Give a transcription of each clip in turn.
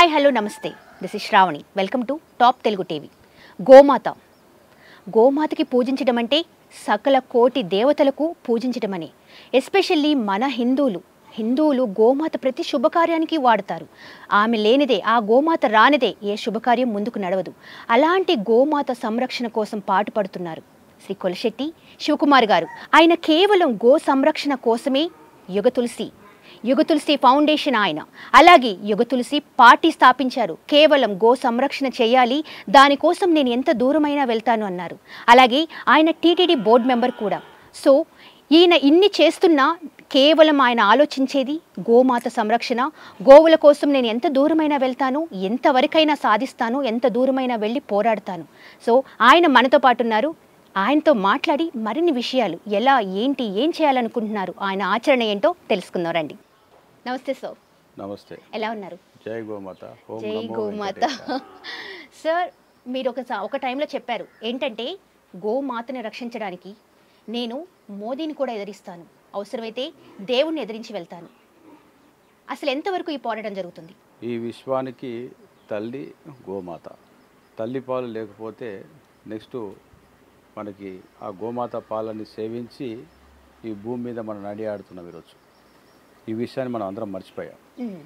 Hi hello namaste this is Shravani welcome to top Telugu TV గోమాత గోమాతకి పూజించడం అంటే సకల కోటి దేవతలకు పూజించడమని ఎస్పెషల్లీ మన హిందువులు హిందువులు గోమాత ప్రతి శుభకార్యానికి వాడతారు ఆమె లేనిదే ఆ గోమాత రానిదే ఏ శుభకార్యం ముందుకు నడవదు అలాంటి గోమాత సంరక్షణ కోసం పాటుపడుతున్నారు శ్రీ కొలశెట్టి శివకుమార్ గారు ఆయన కేవలం గో సంరక్షణ కోసమే యుగ తులసి యుగ తులసి ఫౌండేషన్ ఆయన అలాగే యుగ తులసి పార్టీ స్థాపించారు కేవలం గో సంరక్షణ చేయాలి దానికోసం నేను ఎంత దూరమైనా వెళ్తాను అన్నారు అలాగే ఆయన టీటీడీ బోర్డు మెంబర్ కూడా సో ఈయన ఇన్ని చేస్తున్నా కేవలం ఆయన ఆలోచించేది గోమాత సంరక్షణ గోవుల కోసం నేను ఎంత దూరమైనా వెళ్తాను ఎంతవరకైనా సాధిస్తాను ఎంత దూరమైనా వెళ్ళి పోరాడతాను సో ఆయన మనతో పాటు ఉన్నారు ఆయనతో మాట్లాడి మరిన్ని విషయాలు ఎలా ఏంటి ఏం చేయాలనుకుంటున్నారు ఆయన ఆచరణ ఏంటో తెలుసుకుందాం రండి నమస్తే సార్ నమస్తే ఎలా ఉన్నారు జై గోమాత ఓం జై నమో గోమాత వెంకటేశాయ. సార్ మీరు ఒక సా- ఒక టైంలో చెప్పారు ఏంటంటే గోమాతని రక్షించడానికి నేను మోదీని కూడా ఎదిరిస్తాను అవసరమైతే దేవుణ్ణి ఎదిరించి వెళ్తాను అసలు ఎంతవరకు ఈ పోరాటం జరుగుతుంది ఈ విశ్వానికి తల్లి గోమాత తల్లి పాలు లేకపోతే నెక్స్ట్ మనకి ఆ గోమాత పాలని సేవించి ఈ భూమి మీద మనం నడియాడుతున్నాం ఈరోజు ఈ విషయాన్ని మనం అందరం మర్చిపోయాం ఉమ్,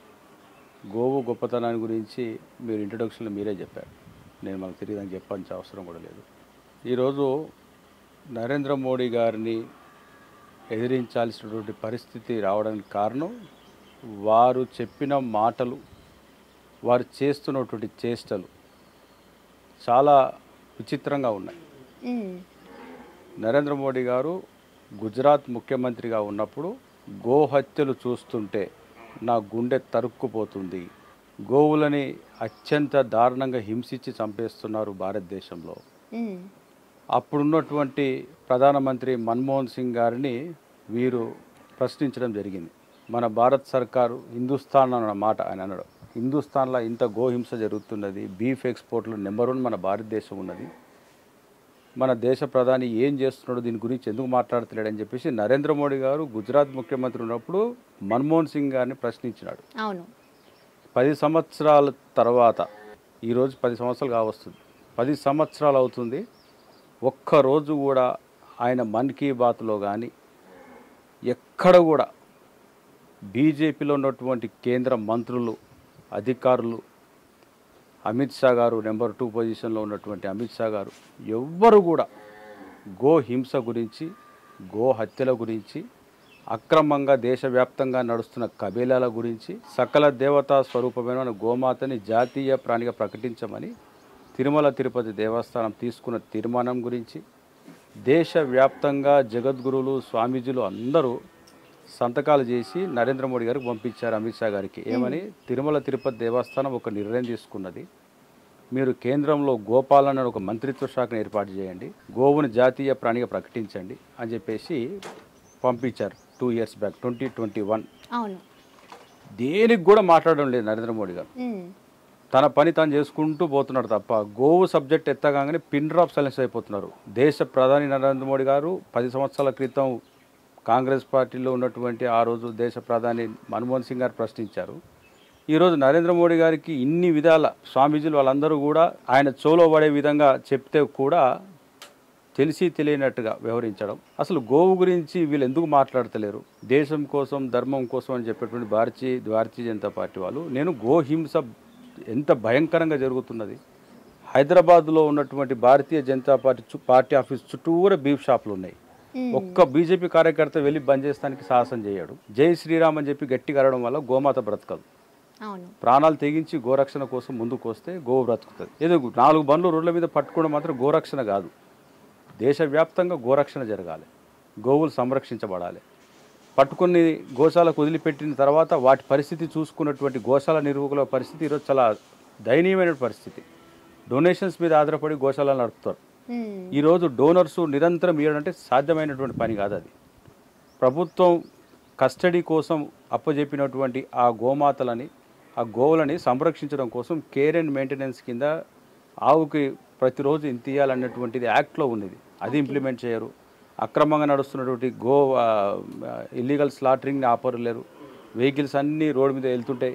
గోవు గొప్పతనాన్ని గురించి మీరు ఇంట్రొడక్షన్లో మీరే చెప్పారు నేను మనకు తిరిగి దానికి చెప్పాల్సిన అవసరం కూడా లేదు ఈరోజు నరేంద్ర మోడీ గారిని ఎదిరించాల్సినటువంటి పరిస్థితి రావడానికి కారణం వారు చెప్పిన మాటలు వారు చేస్తున్నటువంటి చేష్టలు చాలా విచిత్రంగా ఉన్నాయి ఉమ్, నరేంద్ర మోడీ గారు గుజరాత్ ముఖ్యమంత్రిగా ఉన్నప్పుడు గోహత్యలు చూస్తుంటే నా గుండె తరుక్కుపోతుంది గోవులని అత్యంత దారుణంగా హింసించి చంపేస్తున్నారు భారతదేశంలో ఉమ్, అప్పుడున్నటువంటి ప్రధానమంత్రి మన్మోహన్ సింగ్ గారిని వీరు ప్రశ్నించడం జరిగింది మన భారత్ సర్కారు హిందుస్థాన్ అన్న మాట ఆయన అన్నాడు హిందుస్థాన్లో ఇంత గోహింస జరుగుతున్నది బీఫ్ ఎక్స్పోర్ట్లో నెంబర్ వన్ మన భారతదేశం ఉన్నది మన దేశ ప్రధాని ఏం చేస్తున్నాడు దీని గురించి ఎందుకు మాట్లాడతలేడని చెప్పేసి నరేంద్ర మోడీ గారు గుజరాత్ ముఖ్యమంత్రి ఉన్నప్పుడు మన్మోహన్ సింగ్ గారిని ప్రశ్నించినాడు అవును పది సంవత్సరాల తర్వాత ఈరోజు పది సంవత్సరాలు కావస్తుంది పది సంవత్సరాలు అవుతుంది ఒక్కరోజు కూడా ఆయన మన్ కీ బాత్లో కానీ ఎక్కడ కూడా బీజేపీలో ఉన్నటువంటి కేంద్ర మంత్రులు అధికారులు అమిత్ షా గారు నెంబర్ టూ పొజిషన్లో ఉన్నటువంటి అమిత్ షా గారు ఎవ్వరు కూడా గో హింస గురించి గో హత్యల గురించి అక్రమంగా దేశవ్యాప్తంగా నడుస్తున్న కబీలాల గురించి సకల దేవతా స్వరూపమైన మన గోమాతని జాతీయ ప్రాణిగా ప్రకటించమని తిరుమల తిరుపతి దేవస్థానం తీసుకున్న తీర్మానం గురించి దేశవ్యాప్తంగా జగద్గురువులు స్వామీజీలు అందరూ సంతకాలు చేసి నరేంద్ర మోడీ గారికి పంపించారు అమిత్ షా గారికి ఏమని తిరుమల తిరుపతి దేవస్థానం ఒక నిర్ణయం తీసుకున్నది మీరు కేంద్రంలో గోపాలన ఒక మంత్రిత్వ శాఖను ఏర్పాటు చేయండి గోవును జాతీయ ప్రాణిగా ప్రకటించండి అని చెప్పేసి పంపించారు two years back twenty twenty one అవును దేనికి కూడా మాట్లాడడం లేదు నరేంద్ర మోడీ గారు ఉమ్, తన పని తాను చేసుకుంటూ పోతున్నాడు తప్ప గోవు సబ్జెక్ట్ ఎత్తగానే పిన్ డ్రాప్ సైలెన్స్ అయిపోతున్నారు దేశ ప్రధాని నరేంద్ర మోడీ గారు పది సంవత్సరాల క్రితం కాంగ్రెస్ పార్టీలో ఉన్నటువంటి ఆ రోజు దేశ ప్రధాని మన్మోహన్ సింగ్ గారు ప్రశ్నించారు ఈరోజు నరేంద్ర మోడీ గారికి ఇన్ని విధాల స్వామీజీలు వాళ్ళందరూ కూడా ఆయన చోలో పడే విధంగా చెప్తే కూడా తెలిసి తెలియనట్టుగా వ్యవహరించడం అసలు గోవు గురించి వీళ్ళు ఎందుకు మాట్లాడతలేరు దేశం కోసం ధర్మం కోసం అని చెప్పేటువంటి భారతీయ భారతీయ జనతా పార్టీ వాళ్ళు నేను గోహింస ఎంత భయంకరంగా జరుగుతున్నది హైదరాబాద్లో ఉన్నటువంటి భారతీయ జనతా పార్టీ చు- పార్టీ ఆఫీస్ చుట్టూరా బీఫ్ షాపులు ఉన్నాయి ఉమ్, ఒక్క బీజేపీ కార్యకర్త వెళ్ళి బంద్ చేస్తానికి సాహసం చేయడు జై శ్రీరామ్ అని చెప్పి గట్టిగా అరవడం వల్ల గోమాత బ్రతకదు అవును ప్రాణాలు తెగించి గోరక్షణ కోసం ముందుకు వస్తే గోవు బ్రతుకుతుంది ఏదో నాలుగు బండ్లు రోడ్ల మీద పట్టుకోవడం మాత్రం గోరక్షణ కాదు దేశవ్యాప్తంగా గోరక్షణ జరగాలి గోవులు సంరక్షించబడాలి పట్టుకుని గోశాలకు వదిలిపెట్టిన తర్వాత వాటి పరిస్థితి చూసుకున్నటువంటి గోశాల నిర్వాహకుల పరిస్థితి ఈరోజు చాలా దయనీయమైన పరిస్థితి డొనేషన్స్ మీద ఆధారపడి గోశాలను నడుపుతారు ఉమ్, ఈరోజు డోనర్స్ నిరంతరం ఇవ్వడం అంటే సాధ్యమైనటువంటి పని కాదు అది ప్రభుత్వం కస్టడీ కోసం అప్పజెప్పినటువంటి ఆ గోమాతలని ఆ గోవులని సంరక్షించడం కోసం కేర్ అండ్ మెయింటెనెన్స్ కింద ఆవుకి ప్రతిరోజు ఇంత ఇవ్వాలన్నటువంటిది యాక్ట్లో ఉన్నది అది ఇంప్లిమెంట్ చేయరు అక్రమంగా నడుస్తున్నటువంటి గో ఇల్లీగల్ స్లాటరింగ్ని ఆపరలేరు వెహికల్స్ అన్నీ రోడ్డు మీద వెళ్తుంటాయి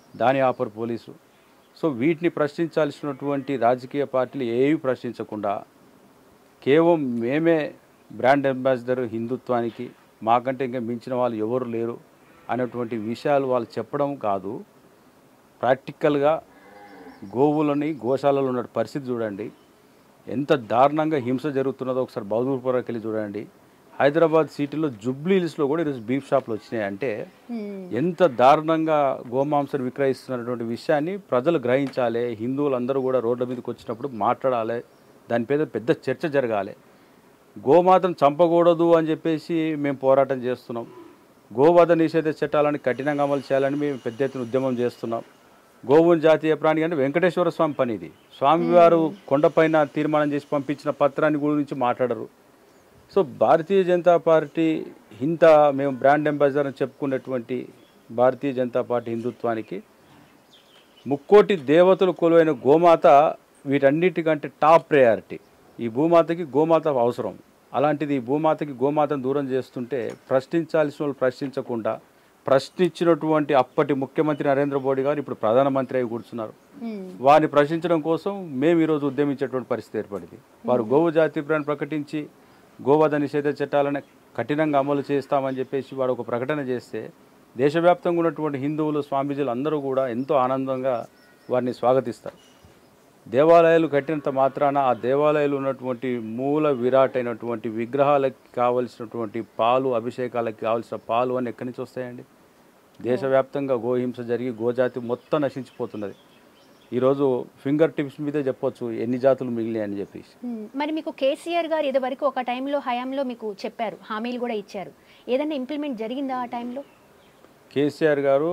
దాని ఆపరు పోలీసు సో వీటిని ప్రశ్నించాల్సినటువంటి రాజకీయ పార్టీలు ఏవి ప్రశ్నించకుండా కేవలం మేమే బ్రాండ్ అంబాసిడర్ హిందుత్వానికి మాకంటే ఇంకా మించిన వాళ్ళు ఎవరు లేరు అనేటువంటి విషయాలు వాళ్ళు చెప్పడం కాదు ప్రాక్టికల్గా గోవులని గోశాలలో ఉన్న పరిస్థితి చూడండి ఎంత దారుణంగా హింస జరుగుతున్నదో ఒకసారి బౌదూర్పురకు వెళ్ళి చూడండి హైదరాబాద్ సిటీలో జుబ్లీ హిల్స్లో కూడా ఈరోజు బీఫ్ షాప్లు వచ్చినాయి అంటే మ్మ్. ఎంత దారుణంగా గోమాంసం విక్రయిస్తున్నటువంటి విషయాన్ని ప్రజలు గ్రహించాలి హిందువులందరూ కూడా రోడ్ల మీదకి వచ్చినప్పుడు మాట్లాడాలి దాని మీద పెద్ద చర్చ జరగాలి గోమాతను చంపకూడదు అని చెప్పేసి మేము పోరాటం చేస్తున్నాం గోవధ నిషేధ చట్టాలను కఠినంగా అమలు చేయాలని మేము పెద్ద ఎత్తున ఉద్యమం చేస్తున్నాం గోవుని జాతీయ ప్రాణి అంటే వెంకటేశ్వర స్వామి పని ఇది స్వామివారు కొండపైన తీర్మానం చేసి పంపించిన పత్రాన్ని గురించి మాట్లాడరు సో భారతీయ జనతా పార్టీ ఇంత మేము బ్రాండ్ అంబాసిడర్ అని చెప్పుకున్నటువంటి భారతీయ జనతా పార్టీ హిందుత్వానికి ముక్కోటి దేవతలు కొలువైన గోమాత వీటన్నిటికంటే టాప్ ప్రయారిటీ ఈ భూమాతకి గోమాత అవసరం అలాంటిది ఈ భూమాతకి గోమాతను దూరం చేస్తుంటే ప్రశ్నించాల్సిన వాళ్ళు ప్రశ్నించకుండా ప్రశ్నించినటువంటి అప్పటి ముఖ్యమంత్రి నరేంద్ర మోడీ గారు ఇప్పుడు ప్రధానమంత్రి అయి కూర్చున్నారు మ్మ్. వారిని ప్రశ్నించడం కోసం మేము ఈరోజు ఉద్యమించేటువంటి పరిస్థితి ఏర్పడింది వారు గోవు జాతీయ ప్రాణి ప్రకటించి గోవధ నిషేధ చట్టాలను కఠినంగా అమలు చేస్తామని చెప్పేసి వాడు ఒక ప్రకటన చేస్తే దేశవ్యాప్తంగా ఉన్నటువంటి హిందువులు స్వామీజీలు అందరూ కూడా ఎంతో ఆనందంగా వారిని స్వాగతిస్తారు దేవాలయాలు కట్టినంత మాత్రాన ఆ దేవాలయాలు ఉన్నటువంటి మూల విరాట్ అయినటువంటి విగ్రహాలకు కావలసినటువంటి పాలు అభిషేకాలకు కావలసిన పాలు అని ఎక్కడి నుంచి వస్తాయండి దేశవ్యాప్తంగా గోహింస జరిగి గోజాతి మొత్తం నశించిపోతున్నది ఈరోజు ఫింగర్ టిప్స్ మీదే చెప్పొచ్చు ఎన్ని జాతులు మిగిలినాయి అని చెప్పేసి మ్మ్. మరి మీకు కేసీఆర్ గారు ఇది వరకు ఒక టైంలో హయాంలో మీకు చెప్పారు హామీలు కూడా ఇచ్చారు ఏదైనా ఇంప్లిమెంట్ జరిగిందా ఆ టైంలో కేసీఆర్ గారు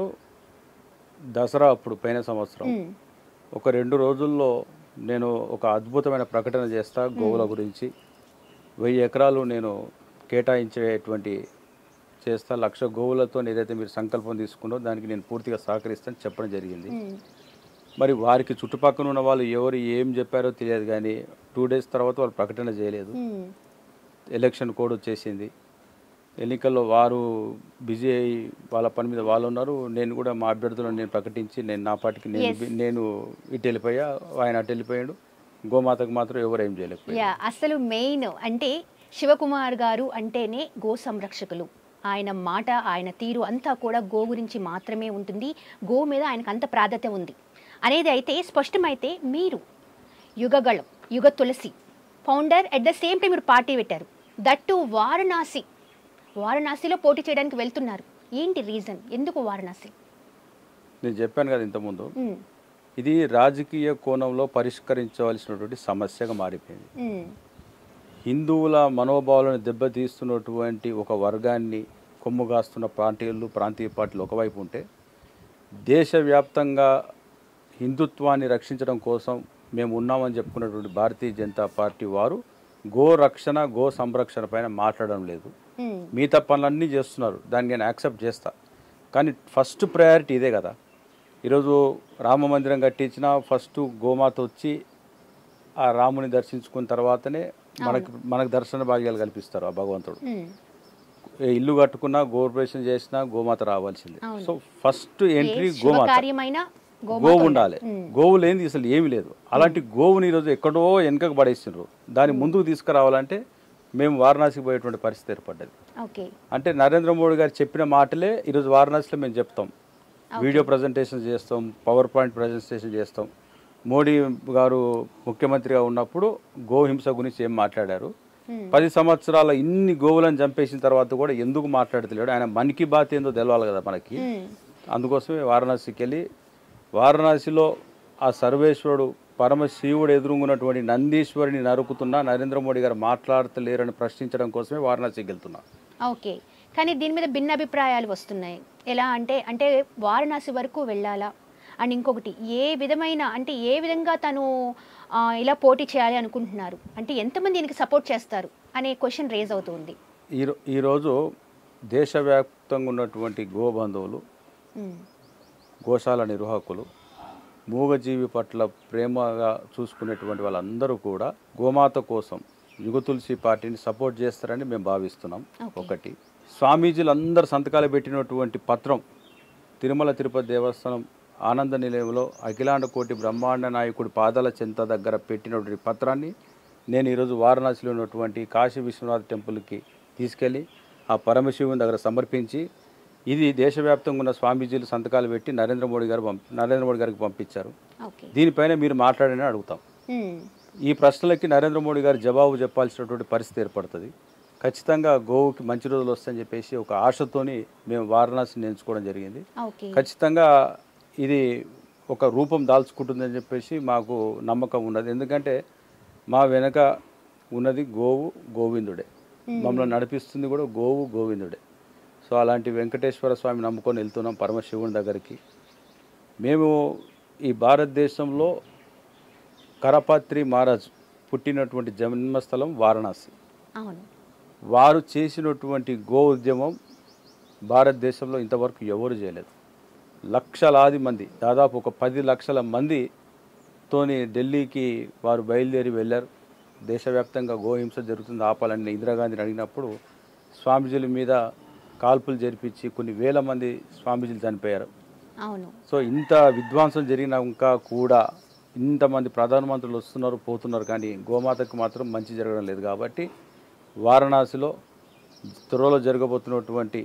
దసరా అప్పుడు పోయిన సంవత్సరం మ్మ్. ఒక రెండు రోజుల్లో నేను ఒక అద్భుతమైన ప్రకటన చేస్తా గోవుల గురించి వెయ్యి ఎకరాలు నేను కేటాయించేటువంటి చేస్తా లక్ష గోవులతో ఏదైతే మీరు సంకల్పం తీసుకున్నో దానికి నేను పూర్తిగా సహకరిస్తాను చెప్పడం జరిగింది మ్మ్. మరి వారికి చుట్టుపక్కల ఉన్న వాళ్ళు ఎవరు ఏం చెప్పారో తెలియదు కానీ టూ డేస్ తర్వాత వాళ్ళు ప్రకటన చేయలేదు మ్మ్. ఎలక్షన్ కోడ్ వచ్చేసింది ఎన్నికల్లో వారు బిజీ అయ్యి వాళ్ళ పని మీద వాళ్ళు ఉన్నారు నేను కూడా మా అభ్యర్థులను నేను ప్రకటించి నేను నా పార్టీకి నేను Yes. నేను ఇటు వెళ్ళిపోయా ఆయన అటు వెళ్ళిపోయాడు గోమాతకు మాత్రం ఎవరు ఏం చేయలేకపోయారు యా అసలు మెయిన్ అంటే శివకుమార్ గారు అంటేనే గో సంరక్షకులు ఆయన మాట ఆయన తీరు అంతా కూడా గో గురించి మాత్రమే ఉంటుంది గో మీద ఆయనకు అంత ప్రాధాన్యత ఉంది అనేది అయితే స్పష్టమైతే మీరు యుగగళం Yuga Tulasi founder at the same time మీరు పార్టీ పెట్టారు దట్టు వారణాసి వారణాసిలో పోటీ చేయడానికి వెళ్తున్నారు ఏంటి రీజన్ ఎందుకు వారణాసి నేను చెప్పాను కదా ఇంతకుముందు మ్మ్. ఇది రాజకీయ కోణంలో పరిష్కరించవలసినటువంటి సమస్యగా మారిపోయింది మ్మ్. హిందువుల మనోభావాలను దెబ్బతీస్తున్నటువంటి ఒక వర్గాన్ని కొమ్ముగాస్తున్న పార్టీలు ప్రాంతీయ పార్టీలు ఒకవైపు ఉంటే దేశవ్యాప్తంగా హిందుత్వాన్ని రక్షించడం కోసం మేము ఉన్నామని చెప్పుకున్నటువంటి భారతీయ జనతా పార్టీ వారు గో రక్షణ గో సంరక్షణ పైన మాట్లాడడం లేదు మ్మ్. మిగతా పనులన్నీ చేస్తున్నారు దాన్ని నేను యాక్సెప్ట్ చేస్తా కానీ ఫస్ట్ ప్రయారిటీ ఇదే కదా ఈరోజు రామ మందిరం కట్టించిన ఫస్ట్ గోమాత వచ్చి ఆ రాముని దర్శించుకున్న తర్వాతనే మనకి మనకు దర్శన భాగ్యాలు కల్పిస్తారు ఆ భగవంతుడు మ్మ్. ఏ ఇల్లు కట్టుకున్నా గోపరేషన్ చేసినా గోమాత రావాల్సిందే అవును. సో ఫస్ట్ ఎంట్రీ ఏ గోమాత శుభకార్యమైన గోమాత గోవు ఉండాలి మ్మ్. గోవు లేనిది అసలు ఏమీ లేదు అలాంటి గోవుని ఈరోజు ఎక్కడో వెనకకు పడేసిండ్రు దాన్ని ముందుకు తీసుకురావాలంటే మేము వారణాసికి పోయేటువంటి పరిస్థితి ఏర్పడ్డది ఓకే అంటే నరేంద్ర మోడీ గారు చెప్పిన మాటలే ఈరోజు వారణాసిలో మేము చెప్తాం వీడియో ప్రజెంటేషన్ చేస్తాం పవర్ పాయింట్ ప్రజెంటేషన్ చేస్తాం మోడీ గారు ముఖ్యమంత్రిగా ఉన్నప్పుడు గోహింస గురించి ఏం మాట్లాడారు మ్మ్. పది సంవత్సరాల ఇన్ని గోవులను చంపేసిన తర్వాత కూడా ఎందుకు మాట్లాడతలేడు ఆయన మన్ కీ బాత్ ఏందో తెలవాలి కదా మనకి మ్మ్. అందుకోసమే వారణాసికి వెళ్ళి వారణాసిలో ఆ సర్వేశ్వరుడు పరమశివుడు ఎదురుగున్నటువంటి నందీశ్వరిని నరుకుతున్నా నరేంద్ర మోడీ గారు మాట్లాడతలేరని ప్రశ్నించడం కోసమే వారణాసికి వెళ్తున్నా ఓకే కానీ దీని మీద భిన్న అభిప్రాయాలు వస్తున్నాయి ఎలా అంటే అంటే వారణాసి వరకు వెళ్ళాలా అండ్ ఇంకొకటి ఏ విధమైన అంటే ఏ విధంగా తను ఆ, ఇలా పోటీ చేయాలి అనుకుంటున్నారు అంటే ఎంతమంది దీనికి సపోర్ట్ చేస్తారు అనే క్వశ్చన్ రేజ్ అవుతుంది ఈరో ఈరోజు దేశవ్యాప్తంగా ఉన్నటువంటి గోబంధువులు మ్మ్. గోశాల నిర్వాహకులు మూగజీవి పట్ల ప్రేమగా చూసుకునేటువంటి వాళ్ళందరూ కూడా గోమాత కోసం యుగ తులసి పార్టీని సపోర్ట్ చేస్తారని మేము భావిస్తున్నాం Okay. ఒకటి స్వామీజీలు అందరు సంతకాలు పెట్టినటువంటి పత్రం తిరుమల తిరుపతి దేవస్థానం ఆనంద నిలయంలో అఖిలాండ కోటి బ్రహ్మాండ నాయకుడి పాదాల చెంత దగ్గర పెట్టినటువంటి పత్రాన్ని నేను ఈరోజు వారణాసిలో ఉన్నటువంటి కాశీ విశ్వనాథ్ టెంపుల్కి తీసుకెళ్ళి ఆ పరమశివుని దగ్గర సమర్పించి ఇది దేశవ్యాప్తంగా ఉన్న స్వామీజీలు సంతకాలు పెట్టి నరేంద్ర మోడీ గారు పంపి నరేంద్ర మోడీ గారికి పంపించారు ఓకే దీనిపైన మీరు మాట్లాడని అడుగుతాం మ్మ్. ఈ ప్రశ్నలకి నరేంద్ర మోడీ గారు జవాబు చెప్పాల్సినటువంటి పరిస్థితి ఏర్పడుతుంది ఖచ్చితంగా గోవుకి మంచి రోజులు వస్తాయని చెప్పేసి ఒక ఆశతోని మేము వారణాసిని ఎంచుకోవడం జరిగింది ఓకే ఖచ్చితంగా ఇది ఒక రూపం దాల్చుకుంటుందని చెప్పేసి మాకు నమ్మకం ఉన్నది ఎందుకంటే మా వెనక ఉన్నది గోవు గోవిందుడే మమ్మల్ని నడిపిస్తుంది కూడా గోవు గోవిందుడే సో అలాంటి వెంకటేశ్వర స్వామి నమ్ముకొని వెళ్తున్నాం పరమశివుని దగ్గరికి మేము ఈ భారతదేశంలో కరపాత్రి మహారాజ్ పుట్టినటువంటి జన్మస్థలం వారణాసి అవును వారు చేసినటువంటి గో ఉద్యమం భారతదేశంలో ఇంతవరకు ఎవరు చేయలేదు లక్షలాది మంది దాదాపు ఒక పది లక్షల మందితోని ఢిల్లీకి వారు బయలుదేరి వెళ్ళారు దేశవ్యాప్తంగా గోహింస జరుగుతుంది ఆపాలని ఇందిరాగాంధీని అడిగినప్పుడు స్వామీజీల మీద కాల్పులు జరిపించి కొన్ని వేల మంది స్వామీజీలు చనిపోయారు అవును సో ఇంత విధ్వంసం జరిగినాక కూడా ఇంతమంది ప్రధానమంత్రులు వస్తున్నారు పోతున్నారు కానీ గోమాతకు మాత్రం మంచి జరగడం లేదు కాబట్టి వారణాసిలో త్వరలో జరగబోతున్నటువంటి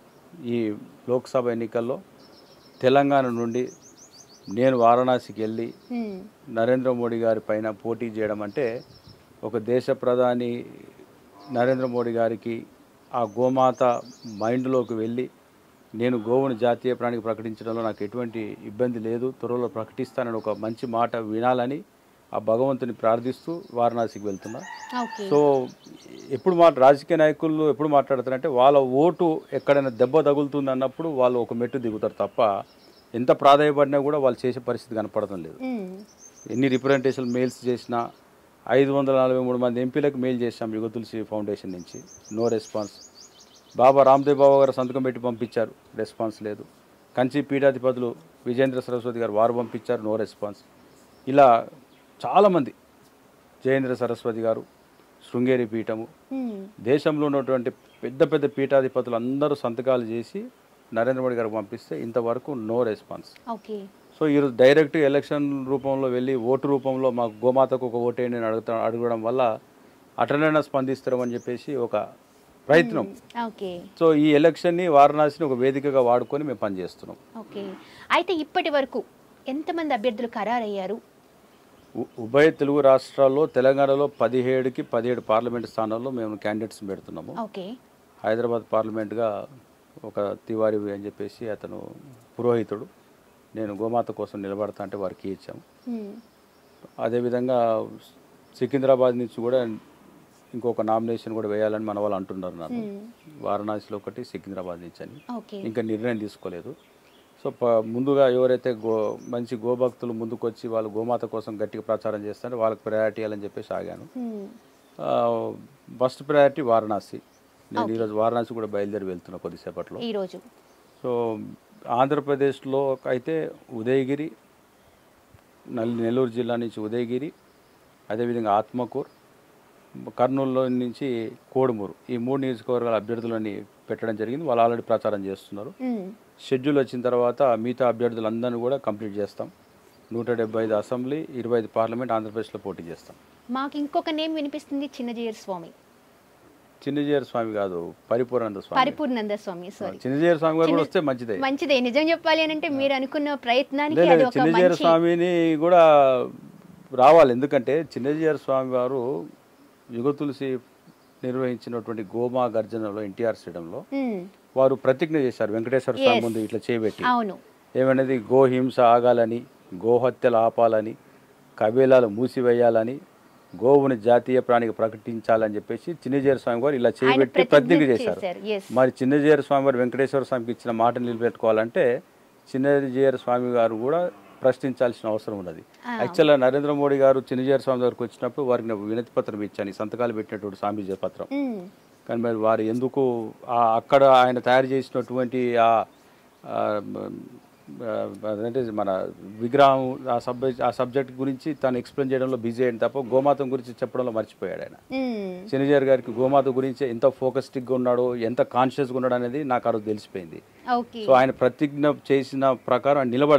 ఈ లోక్సభ ఎన్నికల్లో తెలంగాణ నుండి నేను వారణాసికి వెళ్ళి మ్మ్. నరేంద్ర మోడీ గారి పైన పోటీ చేయడం అంటే ఒక దేశ ప్రధాని నరేంద్ర మోడీ గారికి ఆ గోమాత మైండ్లోకి వెళ్ళి నేను గోవుని జాతీయ ప్రాణికి ప్రకటించడంలో నాకు ఎటువంటి ఇబ్బంది లేదు త్వరలో ప్రకటిస్తానని ఒక మంచి మాట వినాలని ఆ భగవంతుని ప్రార్థిస్తూ వారణాసికి వెళ్తున్నా ఓకే సో ఎప్పుడు మాట రాజకీయ నాయకులు ఎప్పుడు మాట్లాడతారంటే వాళ్ళ ఓటు ఎక్కడైనా దెబ్బ తగులుతుంది అన్నప్పుడు వాళ్ళు ఒక మెట్టు దిగుతారు తప్ప ఎంత ప్రాధాయపడినా కూడా వాళ్ళు చేసే పరిస్థితి కనపడటం లేదు మ్మ్. ఎన్ని రిప్రజెంటేషన్ మెయిల్స్ చేసినా ఐదు వందల నలభై మూడు మంది ఎంపీలకు మెయిల్ చేశాం యుగ తులసి ఫౌండేషన్ నుంచి నో రెస్పాన్స్ బాబా రామ్దేవ్ బాబా గారు సంతకం పెట్టి పంపించారు రెస్పాన్స్ లేదు కంచి పీఠాధిపతులు విజేంద్ర సరస్వతి గారు వారు పంపించారు నో రెస్పాన్స్ ఇలా చాలామంది జయేంద్ర సరస్వతి గారు శృంగేరి పీఠము మ్మ్. దేశంలో ఉన్నటువంటి పెద్ద పెద్ద పీఠాధిపతులు అందరూ సంతకాలు చేసి నరేంద్ర మోడీ గారికి పంపిస్తే ఇంతవరకు నో రెస్పాన్స్ ఓకే సో ఈరోజు డైరెక్ట్ ఎలక్షన్ రూపంలో వెళ్ళి ఓటు రూపంలో మాకు గోమాతకు ఒక ఓటేయండి అని అడుగుతా అడగడం వల్ల అటనైనా స్పందిస్తారని చెప్పేసి ఒక ప్రయత్నం ఓకే సో ఈ ఎలక్షన్ని వారణాసిని ఒక వేదికగా వాడుకొని మేము పనిచేస్తున్నాం ఓకే అయితే ఇప్పటి వరకు ఎంతమంది అభ్యర్థులు ఖరారయ్యారు ఉ- ఉభయ తెలుగు రాష్ట్రాల్లో తెలంగాణలో పదిహేడుకి పదిహేడు పార్లమెంట్ స్థానాల్లో మేము క్యాండిడేట్స్ పెడుతున్నాము ఓకే హైదరాబాద్ పార్లమెంట్గా ఒక తివారి అని చెప్పేసి అతను పురోహితుడు నేను గోమాత కోసం నిలబడతా అంటే వారికి ఇచ్చాము మ్మ్. అదేవిధంగా సికింద్రాబాద్ నుంచి కూడా ఇంకొక నామినేషన్ కూడా వేయాలని మన వాళ్ళు అంటున్నారు నాకు మ్మ్. వారణాసిలో ఒకటి సికింద్రాబాద్ నుంచి అని ఓకే ఇంకా నిర్ణయం తీసుకోలేదు సో ప- ముందుగా ఎవరైతే గో మంచి గోభక్తులు ముందుకు వచ్చి వాళ్ళు గోమాత కోసం గట్టిగా ప్రచారం చేస్తారో వాళ్ళకి ప్రయారిటీ ఇవ్వాలని చెప్పేసి ఆగాను మ్మ్. ఫస్ట్ ప్రయారిటీ వారణాసి నేను ఈరోజు వారణాసి కూడా బయలుదేరి వెళ్తున్నా కొద్దిసేపట్లో ఈరోజు సో ఆంధ్రప్రదేశ్లో అయితే ఉదయగిరి నల్ నెల్లూరు జిల్లా నుంచి ఉదయగిరి అదేవిధంగా ఆత్మకూర్ కర్నూలులో నుంచి కోడుమూరు ఈ మూడు నియోజకవర్గాల అభ్యర్థులని పెట్టడం జరిగింది వాళ్ళు ఆల్రెడీ ప్రచారం చేస్తున్నారు మ్మ్. షెడ్యూల్ వచ్చిన తర్వాత మిగతా అభ్యర్థులందరినీ కూడా కంప్లీట్ చేస్తాం నూట డెబ్బై ఐదు అసెంబ్లీ ఇరవై ఐదు పార్లమెంట్ ఆంధ్రప్రదేశ్లో పోటీ చేస్తాం మాకు ఇంకొక నేమ్ వినిపిస్తుంది చిన్నజీయర్ స్వామి చిన్నజీయర్ స్వామి కాదు పరిపూర్ణానంద స్వామి పరిపూర్ణంద స్వామి సారీ చిన్నజీయర్ స్వామి గారు కూడా వస్తే మంచిదే మంచిదే నిజం చెప్పాలి అని అంటే మీరు అనుకున్న ప్రయత్నానికి లేదు అది ఒక చిన్నజీయర్ మంచి స్వామిని కూడా రావాలి ఎందుకంటే చిన్నజీయర్ స్వామి వారు యుగ తులసి నిర్వహించినటువంటి గోమా గర్జనలో ఎన్టీఆర్ స్టేడియంలో మ్మ్. వారు ప్రతిజ్ఞ చేశారు వెంకటేశ్వర స్వామి Yes. ముందు ఇట్లా చేయబెట్టి అవును ఏమనేది గోహింస ఆగాలని గోహత్యలు ఆపాలని కబీలాలు మూసివేయాలని గోవుని జాతీయ ప్రాణికి ప్రకటించాలని చెప్పేసి చిన్నజీయర్ స్వామి గారు ఇలా చేయబెట్టి ప్రతిజ్ఞ ప్రతిజ్ఞ చేశారు చేశారు. Yes. మరి చిన్నజీయర్ స్వామి వారు వెంకటేశ్వర స్వామికి ఇచ్చిన మాట నిలబెట్టుకోవాలంటే చిన్నజీయర్ స్వామి గారు కూడా ప్రశ్నించాల్సిన అవసరం ఉన్నది ఆ. యాక్చువల్గా నరేంద్ర మోడీ గారు చిన్నజీయర్ స్వామి దగ్గరకు వచ్చినప్పుడు వారికి నేను వినతి పత్రం ఇచ్చాను ఈ సంతకాలు పెట్టినటువంటి స్వామీజీ పత్రం మ్మ్. కానీ మరి వారు ఎందుకు ఆ అక్కడ ఆయన తయారు చేసినటువంటి ఆ ఆ, ఆ, అదేంటి మన విగ్రహం ఆ సబ్జెక్ట్ ఆ సబ్జెక్ట్ గురించి తను ఎక్స్ప్లెయిన్ చేయడంలో బిజీ అయ్యింది తప్ప గోమాతం గురించి చెప్పడంలో మర్చిపోయాడు ఆయన మ్మ్. శనిజర్ గారికి గోమాత గురించి ఎంత ఫోకస్టిక్గా ఉన్నాడో ఎంత కాన్షియస్గా ఉన్నాడు అనేది నాకు ఆ రోజు తెలిసిపోయింది ఓకే సో ఆయన ప్రతిజ్ఞ చేసిన ప్రకారం ఆయన నిలబడలేదు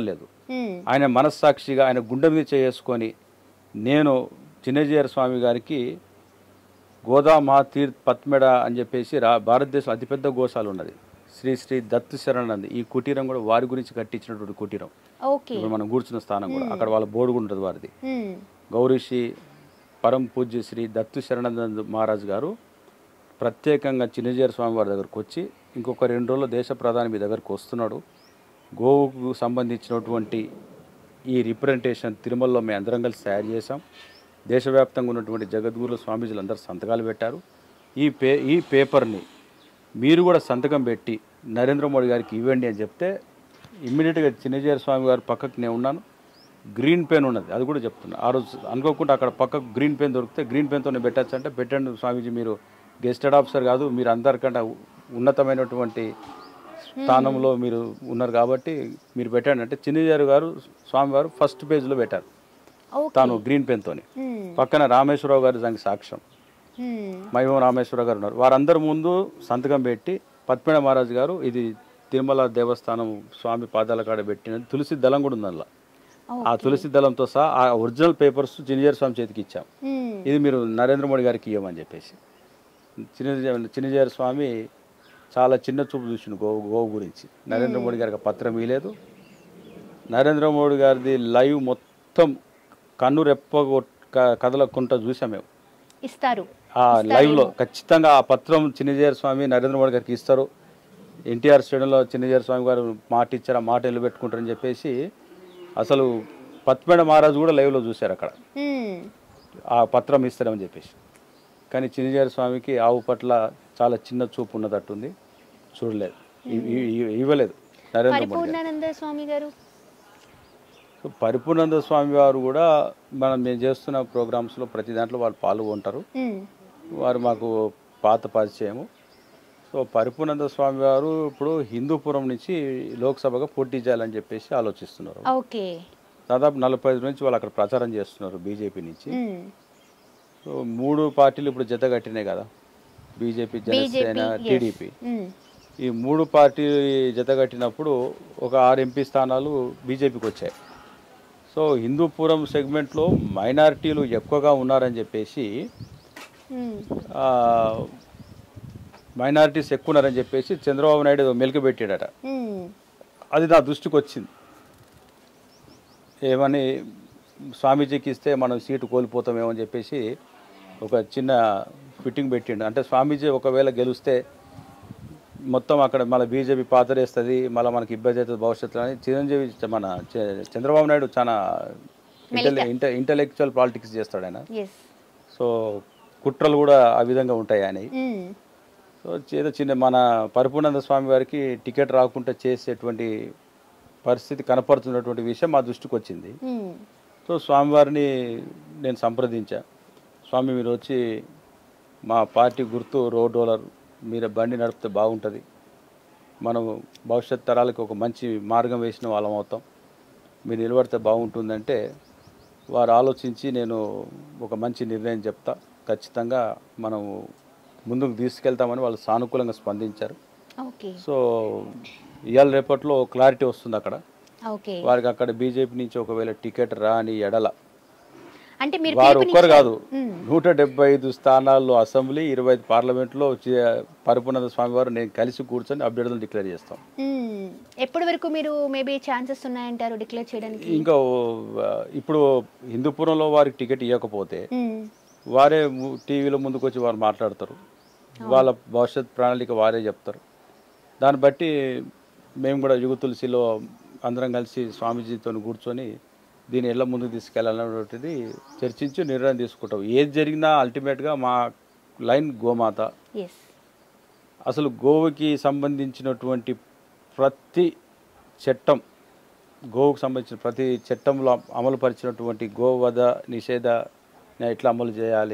మ్మ్. ఆయన మనస్సాక్షిగా ఆయన గుండె మీద చేసుకొని నేను చిన్నజీయర్ స్వామి గారికి గోదా మహాతీర్థ్ పత్మెడ అని చెప్పేసి రా భారతదేశం అతిపెద్ద గోశాల ఉన్నది శ్రీ శ్రీ దత్తు శరణంది ఈ కుటీరం కూడా వారి గురించి కట్టించినటువంటి కుటీరం ఓకే ఇప్పుడు మనం కూర్చున్న స్థానం కూడా అక్కడ వాళ్ళ బోర్డు కూడా ఉంటుంది వారిది మ్మ్. గౌరీశ్రీ పరం పూజ్య శ్రీ దత్తు శరణానంద మహారాజ్ గారు ప్రత్యేకంగా చిన్నజీర స్వామి వారి దగ్గరకు వచ్చి ఇంకొక రెండు రోజుల్లో దేశ ప్రధాని మీ దగ్గరకు వస్తున్నాడు గోవుకు సంబంధించినటువంటి ఈ రిప్రజెంటేషన్ తిరుమలలో మేము అందరం కలిసి తయారు చేసాం దేశవ్యాప్తంగా ఉన్నటువంటి జగద్గురుల స్వామీజీలు అందరూ సంతకాలు పెట్టారు ఈ పే ఈ పేపర్ని మీరు కూడా సంతకం పెట్టి నరేంద్ర మోడీ గారికి ఇవ్వండి అని చెప్తే ఇమ్మీడియట్గా చిన్నజీర స్వామి గారు పక్కకు నేను ఉన్నాను గ్రీన్ పెన్ ఉన్నది అది కూడా చెప్తున్నా ఆ రోజు అనుకోకుండా అక్కడ పక్కకు గ్రీన్ పెన్ దొరికితే గ్రీన్ పెన్తో పెట్టచ్చు అంటే పెట్టండి స్వామీజీ మీరు గెస్టెడ్ ఆఫీసర్ కాదు మీరు అందరికంటే ఉన్నతమైనటువంటి స్థానంలో మీరు ఉన్నారు కాబట్టి మీరు పెట్టండి అంటే చిన్నజారు గారు స్వామివారు ఫస్ట్ పేజ్లో పెట్టారు ఓకే తాను గ్రీన్ పెన్తోని మ్మ్. పక్కన రామేశ్వరరావు గారి దానికి సాక్ష్యం మ్మ్. మైమో రామేశ్వరరావు గారు ఉన్నారు వారందరి ముందు సంతకం పెట్టి పద్మేణ మహారాజు గారు ఇది తిరుమల దేవస్థానం స్వామి పాదాల కాడ పెట్టినది తులసి దళం కూడా ఉంది అందులో ఆ తులసి దళంతో సహా ఆ ఒరిజినల్ పేపర్స్ చిన్నజీర స్వామి చేతికి ఇచ్చాం మ్మ్. ఇది మీరు నరేంద్ర మోడీ గారికి ఇవ్వమని చెప్పేసి చిన్న చిన్నజీర స్వామి చాలా చిన్న చూపు చూసిండు గోవు గోవు గురించి నరేంద్ర మోడీ గారికి ఆ పత్రం ఇవ్వలేదు నరేంద్ర మోడీ గారిది లైవ్ మొత్తం కన్ను రెప్ప క- కదలకుండా చూసాం మేము ఇస్తారు ఆ లైవ్లో ఖచ్చితంగా ఆ పత్రం చిన్నజీర స్వామి నరేంద్ర మోడీ గారికి ఇస్తారు ఎన్టీఆర్ స్టేడియంలో చిన్నజీర స్వామి గారు మాట ఇచ్చారు ఆ మాట నిలబెట్టుకుంటారని చెప్పేసి అసలు పత్మేడ మహారాజు కూడా లైవ్లో చూశారు అక్కడ మ్మ్. ఆ పత్రం ఇస్తారని చెప్పేసి కానీ చిన్నజారి స్వామికి ఆవు పట్ల చాలా చిన్న చూపు ఉన్నదట్టుంది చూడలేదు ఇ- ఇ- ఇ- ఇవ్వలేదు నరేంద్ర మోడీ గారు. పరిపూర్ణానంద స్వామి గారు సో పరిపూర్ణానంద స్వామి వారు కూడా మనం మేము చేస్తున్న ప్రోగ్రామ్స్లో ప్రతి దాంట్లో వాళ్ళు పాల్గొంటారు మ్మ్. వారు మాకు పాత పరిచయము సో పరిపూర్ణానంద స్వామి వారు ఇప్పుడు హిందూపురం నుంచి లోక్సభగా పోటీ చేయాలని చెప్పేసి ఆలోచిస్తున్నారు ఓకే దాదాపు నలభై ఐదు నుంచి వాళ్ళు అక్కడ ప్రచారం చేస్తున్నారు బీజేపీ నుంచి మ్మ్. సో మూడు పార్టీలు ఇప్పుడు జత కట్టినాయి కదా బీజేపీ జనసేన yes. టీడీపీ మ్మ్. ఈ మూడు పార్టీ జత కట్టినప్పుడు ఒక ఆరు ఎంపీ స్థానాలు బీజేపీకి వచ్చాయి సో హిందూపురం సెగ్మెంట్లో మైనారిటీలు ఎక్కువగా ఉన్నారని చెప్పేసి మ్మ్. ఆ, మైనారిటీస్ ఎక్కువ ఉన్నారని చెప్పేసి చంద్రబాబు నాయుడు ఏదో మెలికి పెట్టాడట మ్మ్. అది నా దృష్టికి వచ్చింది ఏమని స్వామీజీకి ఇస్తే మనం సీటు కోల్పోతామేమో అని చెప్పేసి ఒక చిన్న ఫిట్టింగ్ పెట్టిండు అంటే స్వామీజీ ఒకవేళ గెలిస్తే మొత్తం అక్కడ మళ్ళీ బీజేపీ పాతరేస్తుంది మళ్ళీ మనకి ఇబ్బంది అవుతుంది భవిష్యత్తులో అని చిరంజీవి మన చ- చంద్రబాబు నాయుడు చాలా ఇంటెలి ఇంట ఇంటలెక్చువల్ పాలిటిక్స్ చేస్తాడు ఆయన ఎస్ సో కుట్రలు కూడా ఆ విధంగా ఉంటాయి ఆయన మ్మ్. సో ఏదో చిన్న మన పరిపూర్ణానంద స్వామి వారికి టికెట్ రాకుండా చేసేటువంటి పరిస్థితి కనపడుతున్నటువంటి విషయం మా దృష్టికి వచ్చింది మ్మ్. సో స్వామివారిని నేను సంప్రదించా స్వామి మీరు వచ్చి మా పార్టీ గుర్తు రోడ్ రోలర్ మీరు బండి నడిపితే బాగుంటుంది మనం భవిష్యత్ తరాలకు ఒక మంచి మార్గం వేసిన వాళ్ళం అవుతాం మీరు నిలబడితే బాగుంటుందంటే వారు ఆలోచించి నేను ఒక మంచి నిర్ణయం చెప్తా ఖచ్చితంగా మనం ముందుకు తీసుకెళ్తామని వాళ్ళు సానుకూలంగా స్పందించారు ఓకే సో ఇవాళ రేపట్లో క్లారిటీ వస్తుంది అక్కడ ఓకే వారికి అక్కడ బీజేపీ నుంచి ఒకవేళ టికెట్ రాని ఎడల అంటే మీరు వారు ఒక్కరు పిలుపునిచ్చారు. కాదు మ్మ్. నూట డెబ్బై ఐదు స్థానాల్లో అసెంబ్లీ ఇరవై ఐదు పార్లమెంట్లో పరిపూర్ణానంద స్వామి వారు నేను కలిసి కూర్చొని అభ్యర్థులు డిక్లేర్ చేస్తాం మ్మ్. ఎప్పటి వరకు మీరు మేబీ ఛాన్సెస్ ఉన్నాయంటారు డిక్లేర్ చేయడానికి ఇంకా ఓ, ఆ, ఇప్పుడు హిందూపురంలో వారికి టికెట్ ఇవ్వకపోతే మ్మ్. వారే ము- టీవీలో ముందుకు వచ్చి వారు మాట్లాడతారు వాళ్ళ భవిష్యత్ ప్రణాళిక వారే చెప్తారు దాన్ని బట్టి మేము కూడా యుగ తులసిలో అందరం కలిసి స్వామీజీతో కూర్చొని దీన్ని ఎలా ముందుకు తీసుకెళ్ళాలనేటువంటిది చర్చించి నిర్ణయం తీసుకుంటాం ఏది జరిగినా అల్టిమేట్గా మా లైన్ గోమాత ఎస్ అసలు గోవుకి సంబంధించినటువంటి ప్రతి చట్టం గోవుకు సంబంధించిన ప్రతి చట్టంలో అమలు పరిచినటువంటి గోవధ నిషేధ ఎట్లా అమలు చేయాలి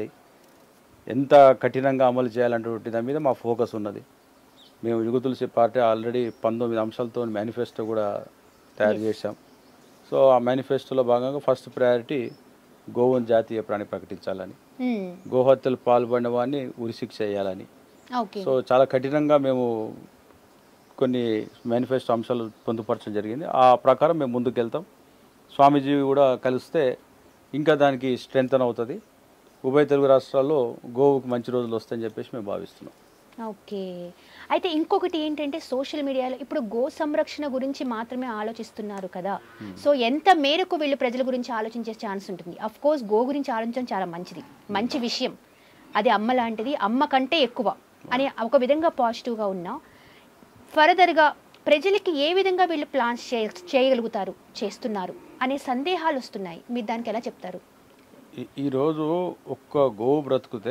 ఎంత కఠినంగా అమలు చేయాలనేటువంటి దాని మీద మా ఫోకస్ ఉన్నది మేము యుగ తులసి పార్టీ ఆల్రెడీ పంతొమ్మిది అంశాలతో మేనిఫెస్టో కూడా తయారు చేశాం సో ఆ మేనిఫెస్టోలో భాగంగా ఫస్ట్ ప్రయారిటీ గోవును జాతీయ ప్రాణి ప్రకటించాలని మ్మ్. గోహత్యలు పాల్పడిన వాడిని ఉరిశిక్ష చేయాలని ఓకే సో చాలా కఠినంగా మేము కొన్ని మేనిఫెస్టో అంశాలు పొందుపరచడం జరిగింది ఆ ప్రకారం మేము ముందుకు వెళ్తాం స్వామీజీ కూడా కలిస్తే ఇంకా దానికి స్ట్రెంగ్తన్ అవుతుంది ఉభయ తెలుగు రాష్ట్రాల్లో గోవుకు మంచి రోజులు వస్తాయని చెప్పేసి మేము భావిస్తున్నాం ఓకే అయితే ఇంకొకటి ఏంటంటే సోషల్ మీడియాలో ఇప్పుడు గో సంరక్షణ గురించి మాత్రమే ఆలోచిస్తున్నారు కదా సో ఎంత మేరకు వీళ్ళు ప్రజల గురించి ఆలోచించే ఛాన్స్ ఉంటుంది అఫ్ కోర్స్ గో గురించి ఆలోచించడం చాలా మంచిది మంచి విషయం అది అమ్మ లాంటిది అమ్మ కంటే ఎక్కువ అని ఒక విధంగా పాజిటివ్గా ఉన్నా ఫర్దర్గా ప్రజలకి ఏ విధంగా వీళ్ళు ప్లాన్స్ చే చేయగలుగుతారు చేస్తున్నారు అనే సందేహాలు వస్తున్నాయి మీరు దానికి ఎలా చెప్తారు ఈ- ఈరోజు ఒక్క గోవు బ్రతుకుతే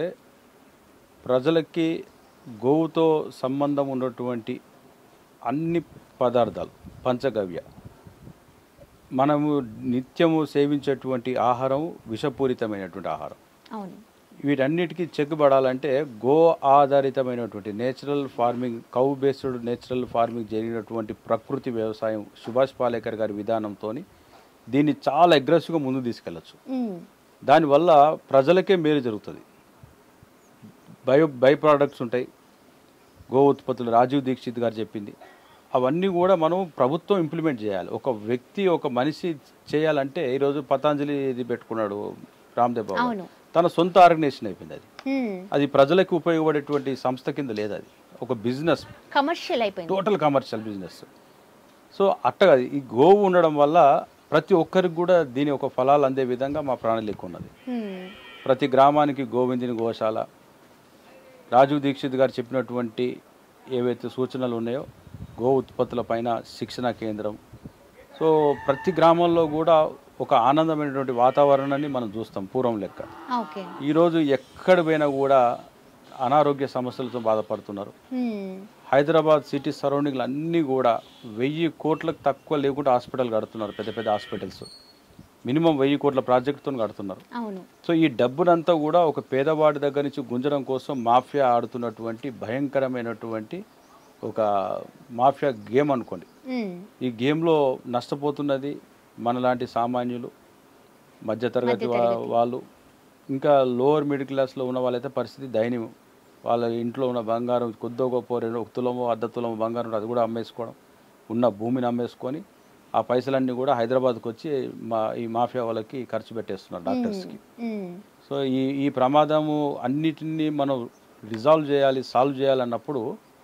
ప్రజలకి గోవుతో సంబంధం ఉన్నటువంటి అన్ని పదార్థాలు పంచగవ్య మనము నిత్యము సేవించేటువంటి ఆహారం విషపూరితమైనటువంటి ఆహారం అవును వీటన్నిటికీ చెక్కుబడాలంటే గో ఆధారితమైనటువంటి natural farming cow based natural farming జరిగినటువంటి ప్రకృతి వ్యవసాయం సుభాష్ పాలేకర్ గారి విధానంతో దీన్ని చాలా అగ్రెసివ్గా ముందుకు తీసుకెళ్ళచ్చు ఉమ్, దానివల్ల ప్రజలకే మేలు జరుగుతుంది బయో బై ప్రోడక్ట్స్ ఉంటాయి గో ఉత్పత్తులు రాజీవ్ దీక్షిత్ గారు చెప్పింది అవన్నీ కూడా మనం ప్రభుత్వం ఇంప్లిమెంట్ చేయాలి ఒక వ్యక్తి ఒక మనిషి చేయాలంటే ఈరోజు పతాంజలి ఇది పెట్టుకున్నాడు రామ్దేవ్ బాబా అవును తన సొంత ఆర్గనైజేషన్ అయిపోయింది అది ఉమ్, అది ప్రజలకు ఉపయోగపడేటువంటి సంస్థ కింద లేదు అది ఒక బిజినెస్ కమర్షియల్ అయిపోయింది టోటల్ కమర్షియల్ బిజినెస్ సో అట్టగా ఈ గోవు ఉండడం వల్ల ప్రతి ఒక్కరికి కూడా దీని ఒక ఫలాలు అందే విధంగా మా ప్రణాళిక ఉన్నది ఉమ్, ప్రతి గ్రామానికి గోవిందుని గోశాల రాజీవ్ దీక్షిత్ గారు చెప్పినటువంటి ఏవైతే సూచనలు ఉన్నాయో గో ఉత్పత్తుల పైన శిక్షణ కేంద్రం సో ప్రతి గ్రామంలో కూడా ఒక ఆనందమైనటువంటి వాతావరణాన్ని మనం చూస్తాం పూర్వం లెక్క ఓకే ఈరోజు ఎక్కడ పోయినా కూడా అనారోగ్య సమస్యలతో బాధపడుతున్నారు ఉమ్, హైదరాబాద్ సిటీ సరౌండింగ్లు అన్నీ కూడా వెయ్యి కోట్లకు తక్కువ లేకుండా హాస్పిటల్ కడుతున్నారు పెద్ద పెద్ద హాస్పిటల్స్ మినిమం వెయ్యి కోట్ల ప్రాజెక్టుతో కడుతున్నారు అవును సో ఈ డబ్బునంతా కూడా ఒక పేదవాడి దగ్గర నుంచి గుంజడం కోసం మాఫియా ఆడుతున్నటువంటి భయంకరమైనటువంటి ఒక మాఫియా గేమ్ అనుకోండి ఉమ్, ఈ గేమ్లో నష్టపోతున్నది మనలాంటి సామాన్యులు మధ్యతరగతి వా- వాళ్ళు ఇంకా లోవర్ మిడిల్ క్లాస్లో ఉన్న వాళ్ళైతే పరిస్థితి దయనీయం వాళ్ళ ఇంట్లో ఉన్న బంగారం కొద్దో గొప్ప రెండు ఒక తులమో అర్ధ తులమో బంగారం ఉంటే అది కూడా అమ్మేసుకోవడం ఉన్న భూమిని అమ్మేసుకొని ఆ పైసలన్నీ కూడా హైదరాబాద్కి వచ్చి మా ఈ మాఫియా వాళ్ళకి ఖర్చు పెట్టేస్తున్నారు డాక్టర్స్కి ఉమ్, సో ఈ ఈ ప్రమాదము అన్నిటినీ మనం రిజాల్వ్ చేయాలి సాల్వ్ చేయాలన్నప్పుడు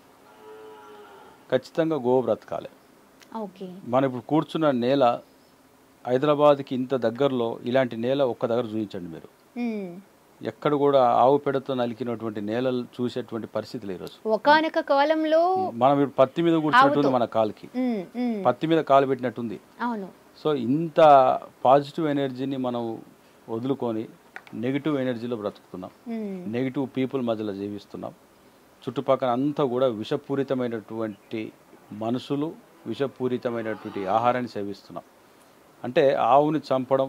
ఖచ్చితంగా గో బ్రతకాలి ఓకే మనం ఇప్పుడు కూర్చున్న నేల హైదరాబాద్కి ఇంత దగ్గరలో ఇలాంటి నేల ఒక్క దగ్గర చూపించండి మీరు ఉమ్, ఎక్కడ కూడా ఆవు పెడతో నలికినటువంటి నేలలు చూసేటువంటి పరిస్థితులు ఈరోజు ఒకానొక కాలంలో మనం ఇప్పుడు పత్తి మీద కూర్చున్నట్టుంది మన కాలుకి ఉమ్, ఉమ్, పత్తి మీద కాలు పెట్టినట్టుంది అవును సో ఇంత పాజిటివ్ ఎనర్జీని మనం వదులుకొని నెగిటివ్ ఎనర్జీలో బ్రతుకుతున్నాం ఉమ్, నెగిటివ్ పీపుల్ మధ్యలో జీవిస్తున్నాం చుట్టుపక్కల అంతా కూడా విషపూరితమైనటువంటి మనుషులు విషపూరితమైనటువంటి ఆహారాన్ని సేవిస్తున్నాం అంటే ఆవుని చంపడం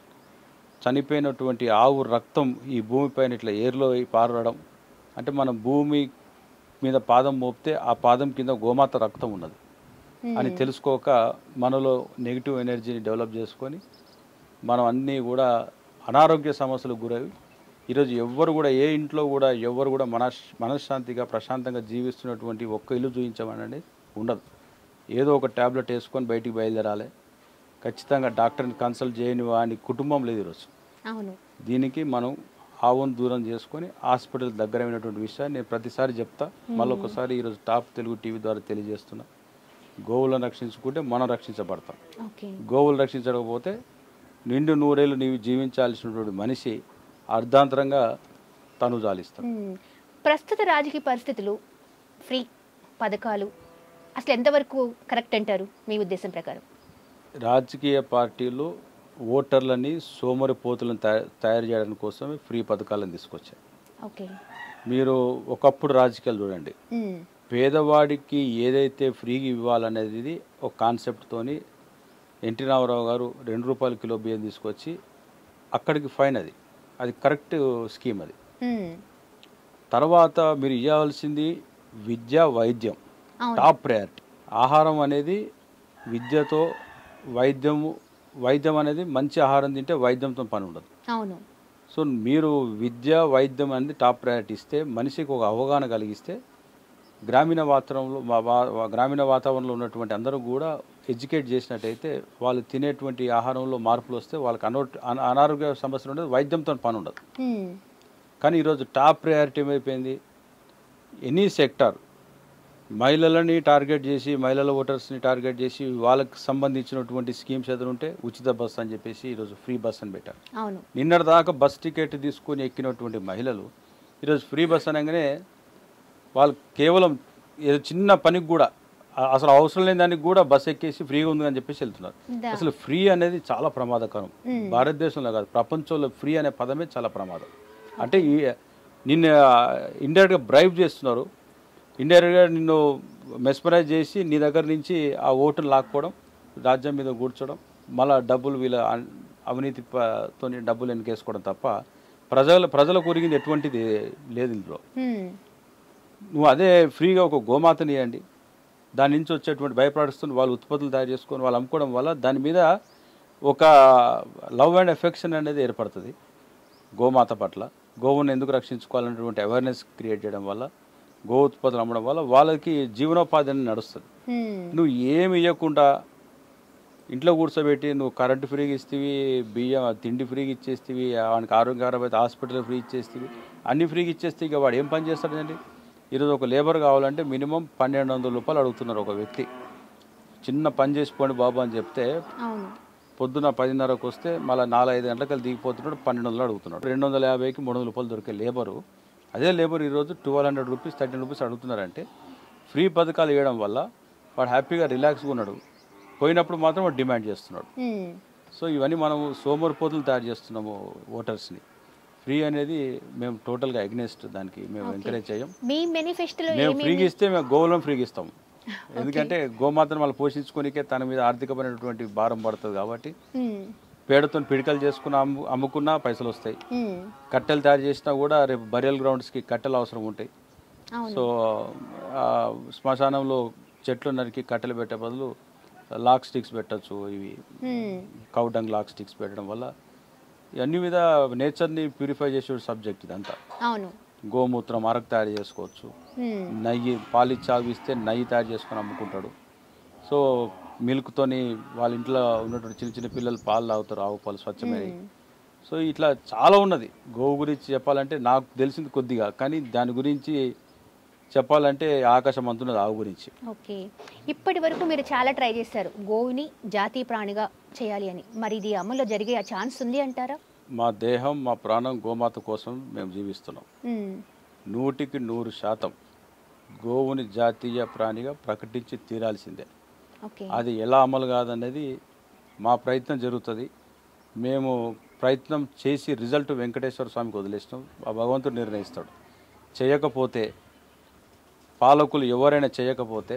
చనిపోయినటువంటి ఆవు రక్తం ఈ భూమిపైన ఇట్లా ఏర్లో పారడం అంటే మన భూమి మీద పాదం మోపితే ఆ పాదం కింద గోమాత రక్తం ఉన్నది అని తెలుసుకోక మనలో నెగిటివ్ ఎనర్జీని డెవలప్ చేసుకొని మనం అన్నీ కూడా అనారోగ్య సమస్యలకు గురవి ఈరోజు ఎవ్వరు కూడా ఏ ఇంట్లో కూడా ఎవ్వరు కూడా మనస్ మనశ్శాంతిగా ప్రశాంతంగా జీవిస్తున్నటువంటి ఒక్క ఇల్లు చూపించమనండి ఉండదు ఏదో ఒక ట్యాబ్లెట్ వేసుకొని బయటికి బయలుదేరాలి ఖచ్చితంగా డాక్టర్ని కన్సల్ట్ చేయని వాని కుటుంబం లేదు ఈరోజు అవును దీనికి మనం ఆవును దూరం చేసుకొని హాస్పిటల్ దగ్గరైనటువంటి విషయాన్ని నేను ప్రతిసారి చెప్తా మళ్ళీ ఒకసారి ఈరోజు టాప్ తెలుగు టీవీ ద్వారా తెలియజేస్తున్నా గోవులను రక్షించుకుంటే మనం రక్షించబడతాం ఓకే గోవులు రక్షించకపోతే నిండు నూరేళ్ళు నీవు జీవించాల్సినటువంటి మనిషి అర్ధాంతరంగా తను జాలిస్తాడు ఉమ్, ప్రస్తుత రాజకీయ పరిస్థితులు ఫ్రీ పథకాలు అసలు ఎంతవరకు కరెక్ట్ అంటారు మీ ఉద్దేశం ప్రకారం రాజకీయ పార్టీలు ఓటర్లని సోమరిపోతులను తయా- తయారు చేయడం కోసమే ఫ్రీ పథకాలను తీసుకొచ్చాయి ఓకే మీరు ఒకప్పుడు రాజకీయాలు చూడండి ఉమ్, పేదవాడికి ఏదైతే ఫ్రీగా ఇవ్వాలనేది ఇది ఒక కాన్సెప్ట్తోని ఎన్టీ రామారావు గారు రెండు రూపాయల కిలో బియ్యం తీసుకొచ్చి అక్కడికి ఫైన్ అది అది కరెక్ట్ స్కీమ్ అది ఉమ్, తర్వాత మీరు ఇవ్వాల్సింది విద్య వైద్యం అవును టాప్ ప్రయారిటీ ఆహారం అనేది విద్యతో వైద్యము వైద్యం అనేది మంచి ఆహారం తింటే వైద్యంతో పని ఉండదు అవును సో మీరు విద్య వైద్యం అనేది టాప్ ప్రయారిటీ ఇస్తే మనిషికి ఒక అవగాహన కలిగిస్తే గ్రామీణ వాతావరణంలో వా- వా- వా- గ్రామీణ వాతావరణంలో ఉన్నటువంటి అందరూ కూడా ఎడ్యుకేట్ చేసినట్టయితే వాళ్ళు తినేటువంటి ఆహారంలో మార్పులు వస్తే వాళ్ళకి అనో అన- అనారోగ్య సమస్యలు ఉండదు వైద్యంతో పని ఉండదు మ్మ్. కానీ ఈరోజు టాప్ ప్రయారిటీ ఏమైపోయింది ఎనీ సెక్టార్ మహిళలని టార్గెట్ చేసి మహిళల ఓటర్స్ని టార్గెట్ చేసి వాళ్ళకి సంబంధించినటువంటి స్కీమ్స్ ఏదైనా ఉంటే ఉచిత బస్ అని చెప్పేసి ఈరోజు ఫ్రీ బస్ అని పెట్టారు అవును నిన్నటి దాకా బస్ టికెట్ తీసుకొని ఎక్కినటువంటి మహిళలు ఈరోజు ఫ్రీ బస్ అనగానే వాళ్ళు కేవలం ఏదో చిన్న పనికి కూడా ఆ- అసలు అవసరం లేని దానికి కూడా బస్ ఎక్కేసి ఫ్రీగా ఉంది అని చెప్పేసి వెళ్తున్నారు దా. అసలు ఫ్రీ అనేది చాలా ప్రమాదకరం భారతదేశంలో కాదు ప్రపంచంలో ఫ్రీ అనే పదమే చాలా ప్రమాదం అంటే ఈ నిన్ను ఇండైరెక్ట్గా బ్రైబ్ చేస్తున్నారు ఇండైరెక్ట్గా నిన్ను మెస్మరైజ్ చేసి నీ దగ్గర నుంచి ఆ ఓటును లాక్కోవడం రాజ్యం మీద కూర్చోవడం మళ్ళా డబ్బులు వీళ్ళ అన్- అవినీతి ప- తోని డబ్బులు వెనకేసుకోవడం తప్ప ప్రజల ప్రజలకు ఒరిగింది ఎటువంటిది లేదు ఇందులో మ్మ్. నువ్వు అదే ఫ్రీగా ఒక గోమాతని ఇవ్వండి దాని నుంచి వచ్చేటువంటి బై ప్రొడక్ట్స్తో వాళ్ళు ఉత్పత్తులు తయారు చేసుకొని వాళ్ళు అమ్ముకోవడం వల్ల దాని మీద ఒక లవ్ అండ్ ఎఫెక్షన్ అనేది ఏర్పడుతుంది గోమాత పట్ల గోవును ఎందుకు రక్షించుకోవాలనేటువంటి అవేర్నెస్ క్రియేట్ చేయడం వల్ల గో ఉత్పత్తులు అమ్మడం వల్ల వాళ్ళకి జీవనోపాధి అనేది నడుస్తుంది మ్మ్. నువ్వు ఏమి ఇవ్వకుండా ఇంట్లో కూర్చోబెట్టి నువ్వు కరెంటు ఫ్రీగా ఇస్తేవి బియ్యం తిండి ఫ్రీగా ఇచ్చేస్తేవి వానికి ఆరోగ్యకరం అయితే హాస్పిటల్ ఫ్రీ ఇచ్చేస్తేవి అన్ని ఫ్రీగా ఇచ్చేస్తే ఇక వాడు ఏం పని చేస్తాడండి ఈరోజు ఒక లేబర్ కావాలంటే మినిమం పన్నెండు వందల రూపాయలు అడుగుతున్నారు ఒక వ్యక్తి చిన్న పని చేసిపోండి బాబు అని చెప్తే అవును పొద్దున పదిన్నరకు వస్తే మళ్ళీ నాలుగు ఐదు గంటలకు దిగిపోతున్నాడు పన్నెండు వందలు అడుగుతున్నాడు రెండు వందల యాభైకి మూడు వందల రూపాయలు దొరికే లేబరు అదే లేబర్ ఈరోజు twelve hundred rupees thirteen rupees అడుగుతున్నారంటే ఫ్రీ పథకాలు ఇవ్వడం వల్ల వాడు హ్యాపీగా రిలాక్స్గా ఉన్నాడు పోయినప్పుడు మాత్రం వాడు డిమాండ్ చేస్తున్నాడు మ్మ్. సో ఇవన్నీ మనము సోమరిపోతులు తయారు చేస్తున్నాము ఓటర్స్ని ఫ్రీ అనేది మేము టోటల్గా అగ్నెస్ట్ దానికి మేము ఎంకరేజ్ చేయం మీ మేనిఫెస్టోలో మేము ఏమి ఫ్రీగా ఇస్తే మేము గోవులను ఫ్రీగా ఇస్తాం ఎందుకంటే గోమాతను మళ్ళీ పోషించుకోనికే తన మీద ఆర్థికమైనటువంటి భారం పడుతుంది కాబట్టి మ్మ్. పేడతో పిడికలు చేసుకున్న అమ్ము అమ్ముకున్నా పైసలు వస్తాయి మ్మ్. కట్టెలు తయారు చేసినా కూడా రేపు బరియల్ గ్రౌండ్స్కి కట్టెలు అవసరం ఉంటాయి అవును సో ఆ, శ్మశానంలో చెట్లు నరికి కట్టెలు పెట్టే బదులు లాక్ స్టిక్స్ పెట్టచ్చు ఇవి మ్మ్. కౌడంగ్ లాక్ స్టిక్స్ పెట్టడం వల్ల ఇవన్నీ మీద నేచర్ని ప్యూరిఫై చేసే సబ్జెక్ట్ ఇదంతా అవును గోమూత్రం అరకు తయారు చేసుకోవచ్చు మ్మ్. నెయ్యి పాలు చావిస్తే నెయ్యి తయారు చేసుకొని అమ్ముకుంటాడు సో మిల్క్తోని వాళ్ళ ఇంట్లో ఉన్నటువంటి చిన్న చిన్న పిల్లలు పాలు తాగుతారు ఆవు పాలు స్వచ్ఛమైనవి సో ఇట్లా చాలా ఉన్నది గోవు గురించి చెప్పాలంటే నాకు తెలిసింది కొద్దిగా కానీ దాని గురించి చెప్పాలంటే ఆకాశం అంతున్నది ఆవు గురించి ఓకే ఇప్పటి వరకు మీరు చాలా ట్రై చేశారు గోవుని జాతీయ ప్రాణిగా చేయాలి అని మరి ఇది అమల్లో జరిగే ఆ ఛాన్స్ ఉంది అంటారా మా దేహం మా ప్రాణం గోమాత కోసం మేము జీవిస్తున్నాం మ్మ్. నూటికి నూరు శాతం గోవుని జాతీయ ప్రాణిగా ప్రకటించి తీరాల్సిందే ఓకే అది ఎలా అమలు కాదనేది మా ప్రయత్నం జరుగుతుంది మేము ప్రయత్నం చేసి రిజల్ట్ వెంకటేశ్వర స్వామికి వదిలేసినాం ఆ భగవంతుడు నిర్ణయిస్తాడు చేయకపోతే పాలకులు ఎవరైనా చేయకపోతే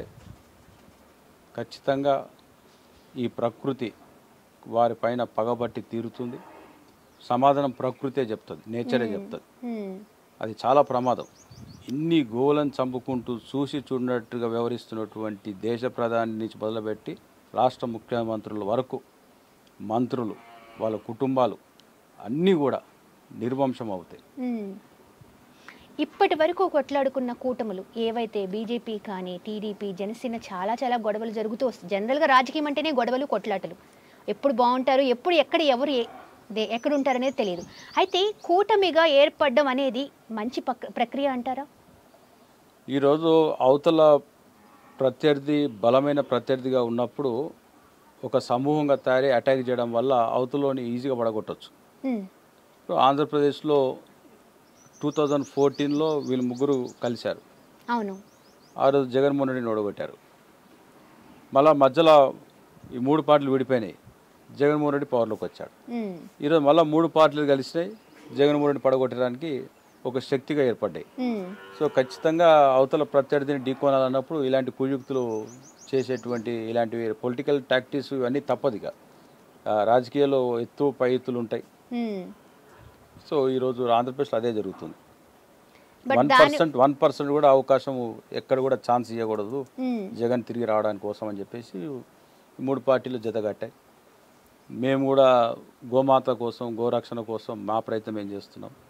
ఖచ్చితంగా ఈ ప్రకృతి వారిపైన పగబట్టి తీరుతుంది సమాధానం ప్రకృతే చెప్తుంది నేచరే చెప్తుంది మ్మ్. అది చాలా ప్రమాదం ఇన్ని గోవులను చంపుకుంటూ చూసి చూడనట్టుగా వ్యవహరిస్తున్నటువంటి దేశ ప్రధాని నుంచి మొదలుపెట్టి రాష్ట్ర ముఖ్యమంత్రుల వరకు మంత్రులు వాళ్ళ కుటుంబాలు అన్నీ కూడా నిర్వంశం అవుతాయి మ్మ్. ఇప్పటి వరకు కొట్లాడుకున్న కూటములు ఏవైతే బీజేపీ కానీ టీడీపీ జనసేన చాలా చాలా గొడవలు జరుగుతూ వస్తాయి జనరల్గా రాజకీయం అంటేనే గొడవలు కొట్లాటలు ఎప్పుడు బాగుంటారు ఎప్పుడు ఎక్కడ ఎవరు ఏ- దే- ఎక్కడ ఉంటారనేది తెలియదు అయితే కూటమిగా ఏర్పడడం అనేది మంచి పక్- ప్రక్రియ అంటారా ఈరోజు అవతల ప్రత్యర్థి బలమైన ప్రత్యర్థిగా ఉన్నప్పుడు ఒక సమూహంగా తయారై అటాక్ చేయడం వల్ల అవతలని ఈజీగా పడగొట్టచ్చు మ్మ్. ఇప్పుడు ఆంధ్రప్రదేశ్లో టూ థౌజండ్ ఫోర్టీన్లో వీళ్ళు ముగ్గురు కలిశారు అవును ఆ రోజు జగన్మోహన్ రెడ్డిని ఓడగొట్టారు మళ్ళా మధ్యలో ఈ మూడు పార్టీలు విడిపోయినాయి జగన్మోహన్ రెడ్డి పవర్లోకి వచ్చాడు మ్మ్. ఈరోజు మళ్ళీ మూడు పార్టీలు కలిసినాయి జగన్మోహన్ రెడ్డి పడగొట్టడానికి ఒక శక్తిగా ఏర్పడ్డాయి మ్మ్. సో ఖచ్చితంగా అవతల ప్రత్యర్థిని ఢీకొనాలన్నప్పుడు ఇలాంటి కుయుక్తులు చేసేటువంటి ఇలాంటివి పొలిటికల్ టాక్టిక్స్ ఇవన్నీ తప్పదు ఇక ఆ, రాజకీయాల్లో ఎత్తు పై ఎత్తులు ఉంటాయి మ్మ్. సో ఈరోజు ఆంధ్రప్రదేశ్లో అదే జరుగుతుంది బట్ వన్ దాని పర్సెంట్ వన్ పర్సెంట్ కూడా అవకాశం ఎక్కడ కూడా ఛాన్స్ ఇవ్వకూడదు మ్మ్. జగన్ తిరిగి రావడానికి కోసం అని చెప్పేసి ఈ మూడు పార్టీలు జతగట్టాయి మేము కూడా గోమాత కోసం గోరక్షణ కోసం మా ప్రయత్నం ఏం చేస్తున్నాం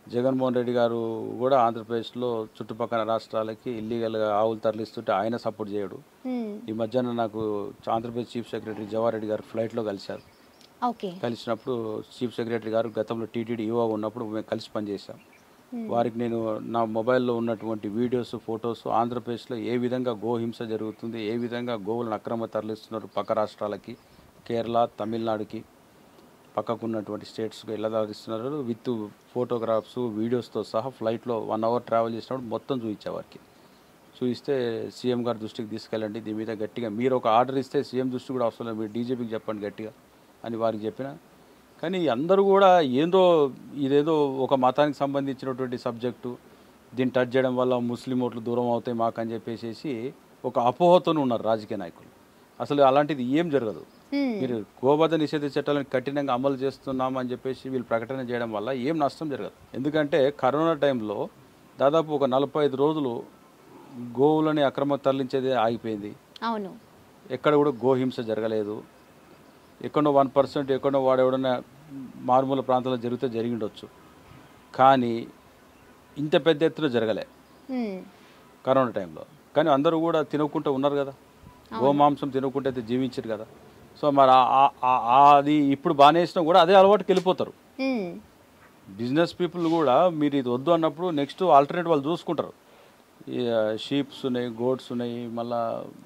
జగన్మోహన్ రెడ్డి గారు కూడా ఆంధ్రప్రదేశ్లో చుట్టుపక్కల రాష్ట్రాలకి ఇల్లీగల్గా ఆవులు తరలిస్తుంటే ఆయన సపోర్ట్ చేయడు మ్మ్. ఈ మధ్యాహ్నం నాకు ఆంధ్రప్రదేశ్ చీఫ్ సెక్రటరీ జవహర్ రెడ్డి గారు ఫ్లైట్లో కలిశారు ఓకే కలిసినప్పుడు చీఫ్ సెక్రటరీ గారు గతంలో టీటీడీ ఈవో ఉన్నప్పుడు మేము కలిసి పనిచేశాం వారికి నేను నా మొబైల్లో ఉన్నటువంటి వీడియోస్ ఫొటోస్ ఆంధ్రప్రదేశ్లో ఏ విధంగా గోహింస జరుగుతుంది ఏ విధంగా గోవులను అక్రమ తరలిస్తున్నారు పక్క రాష్ట్రాలకి కేరళ తమిళనాడుకి పక్కకు ఉన్నటువంటి స్టేట్స్కి ఎలా తరలిస్తున్నారు విత్ ఫోటోగ్రాఫ్స్ వీడియోస్తో సహా ఫ్లైట్లో వన్ అవర్ ట్రావెల్ చేసినప్పుడు మొత్తం చూపించే వారికి చూపిస్తే సీఎం గారి దృష్టికి తీసుకెళ్ళండి దీని మీద గట్టిగా మీరు ఒక ఆర్డర్ ఇస్తే సీఎం దృష్టి కూడా అవసరం లేదు మీరు డీజీపీకి చెప్పండి గట్టిగా అని వారికి చెప్పిన కానీ అందరూ కూడా ఏందో ఇదేదో ఒక మతానికి సంబంధించినటువంటి సబ్జెక్టు దీన్ని టచ్ చేయడం వల్ల ముస్లిం ఓట్లు దూరం అవుతాయి మాకు అని చెప్పేసి ఒక అపోహతోనే ఉన్నారు రాజకీయ నాయకులు అసలు అలాంటిది ఏం జరగదు మ్మ్. మీరు గోవధ నిషేధ చట్టాలను కఠినంగా అమలు చేస్తున్నాం అని చెప్పేసి వీళ్ళు ప్రకటన చేయడం వల్ల ఏం నష్టం జరగదు ఎందుకంటే కరోనా టైంలో దాదాపు ఒక నలభై ఐదు రోజులు గోవులని అక్రమ తరలించేది ఆగిపోయింది అవును ఎక్కడ కూడా గోహింస జరగలేదు ఎక్కడో వన్ పర్సెంట్ ఎక్కడో వాడు ఎవడన్నా మారుమూల ప్రాంతాల్లో జరిగితే జరిగి ఉండొచ్చు కానీ ఇంత పెద్ద ఎత్తున జరగలే మ్మ్. కరోనా టైంలో కానీ అందరూ కూడా తినకుంటూ ఉన్నారు కదా గోమాంసం తినకుంటే అయితే జీవించారు కదా సో మరి ఆ- ఆ- ఆ- ఆ- అది ఇప్పుడు బాగానే వేసినా కూడా అదే అలవాటుకి వెళ్ళిపోతారు మ్మ్. బిజినెస్ పీపుల్ కూడా మీరు ఇది వద్దు అన్నప్పుడు నెక్స్ట్ ఆల్టర్నేట్ వాళ్ళు చూసుకుంటారు ఈ షీప్స్ ఉన్నాయి గోడ్స్ ఉన్నాయి మళ్ళా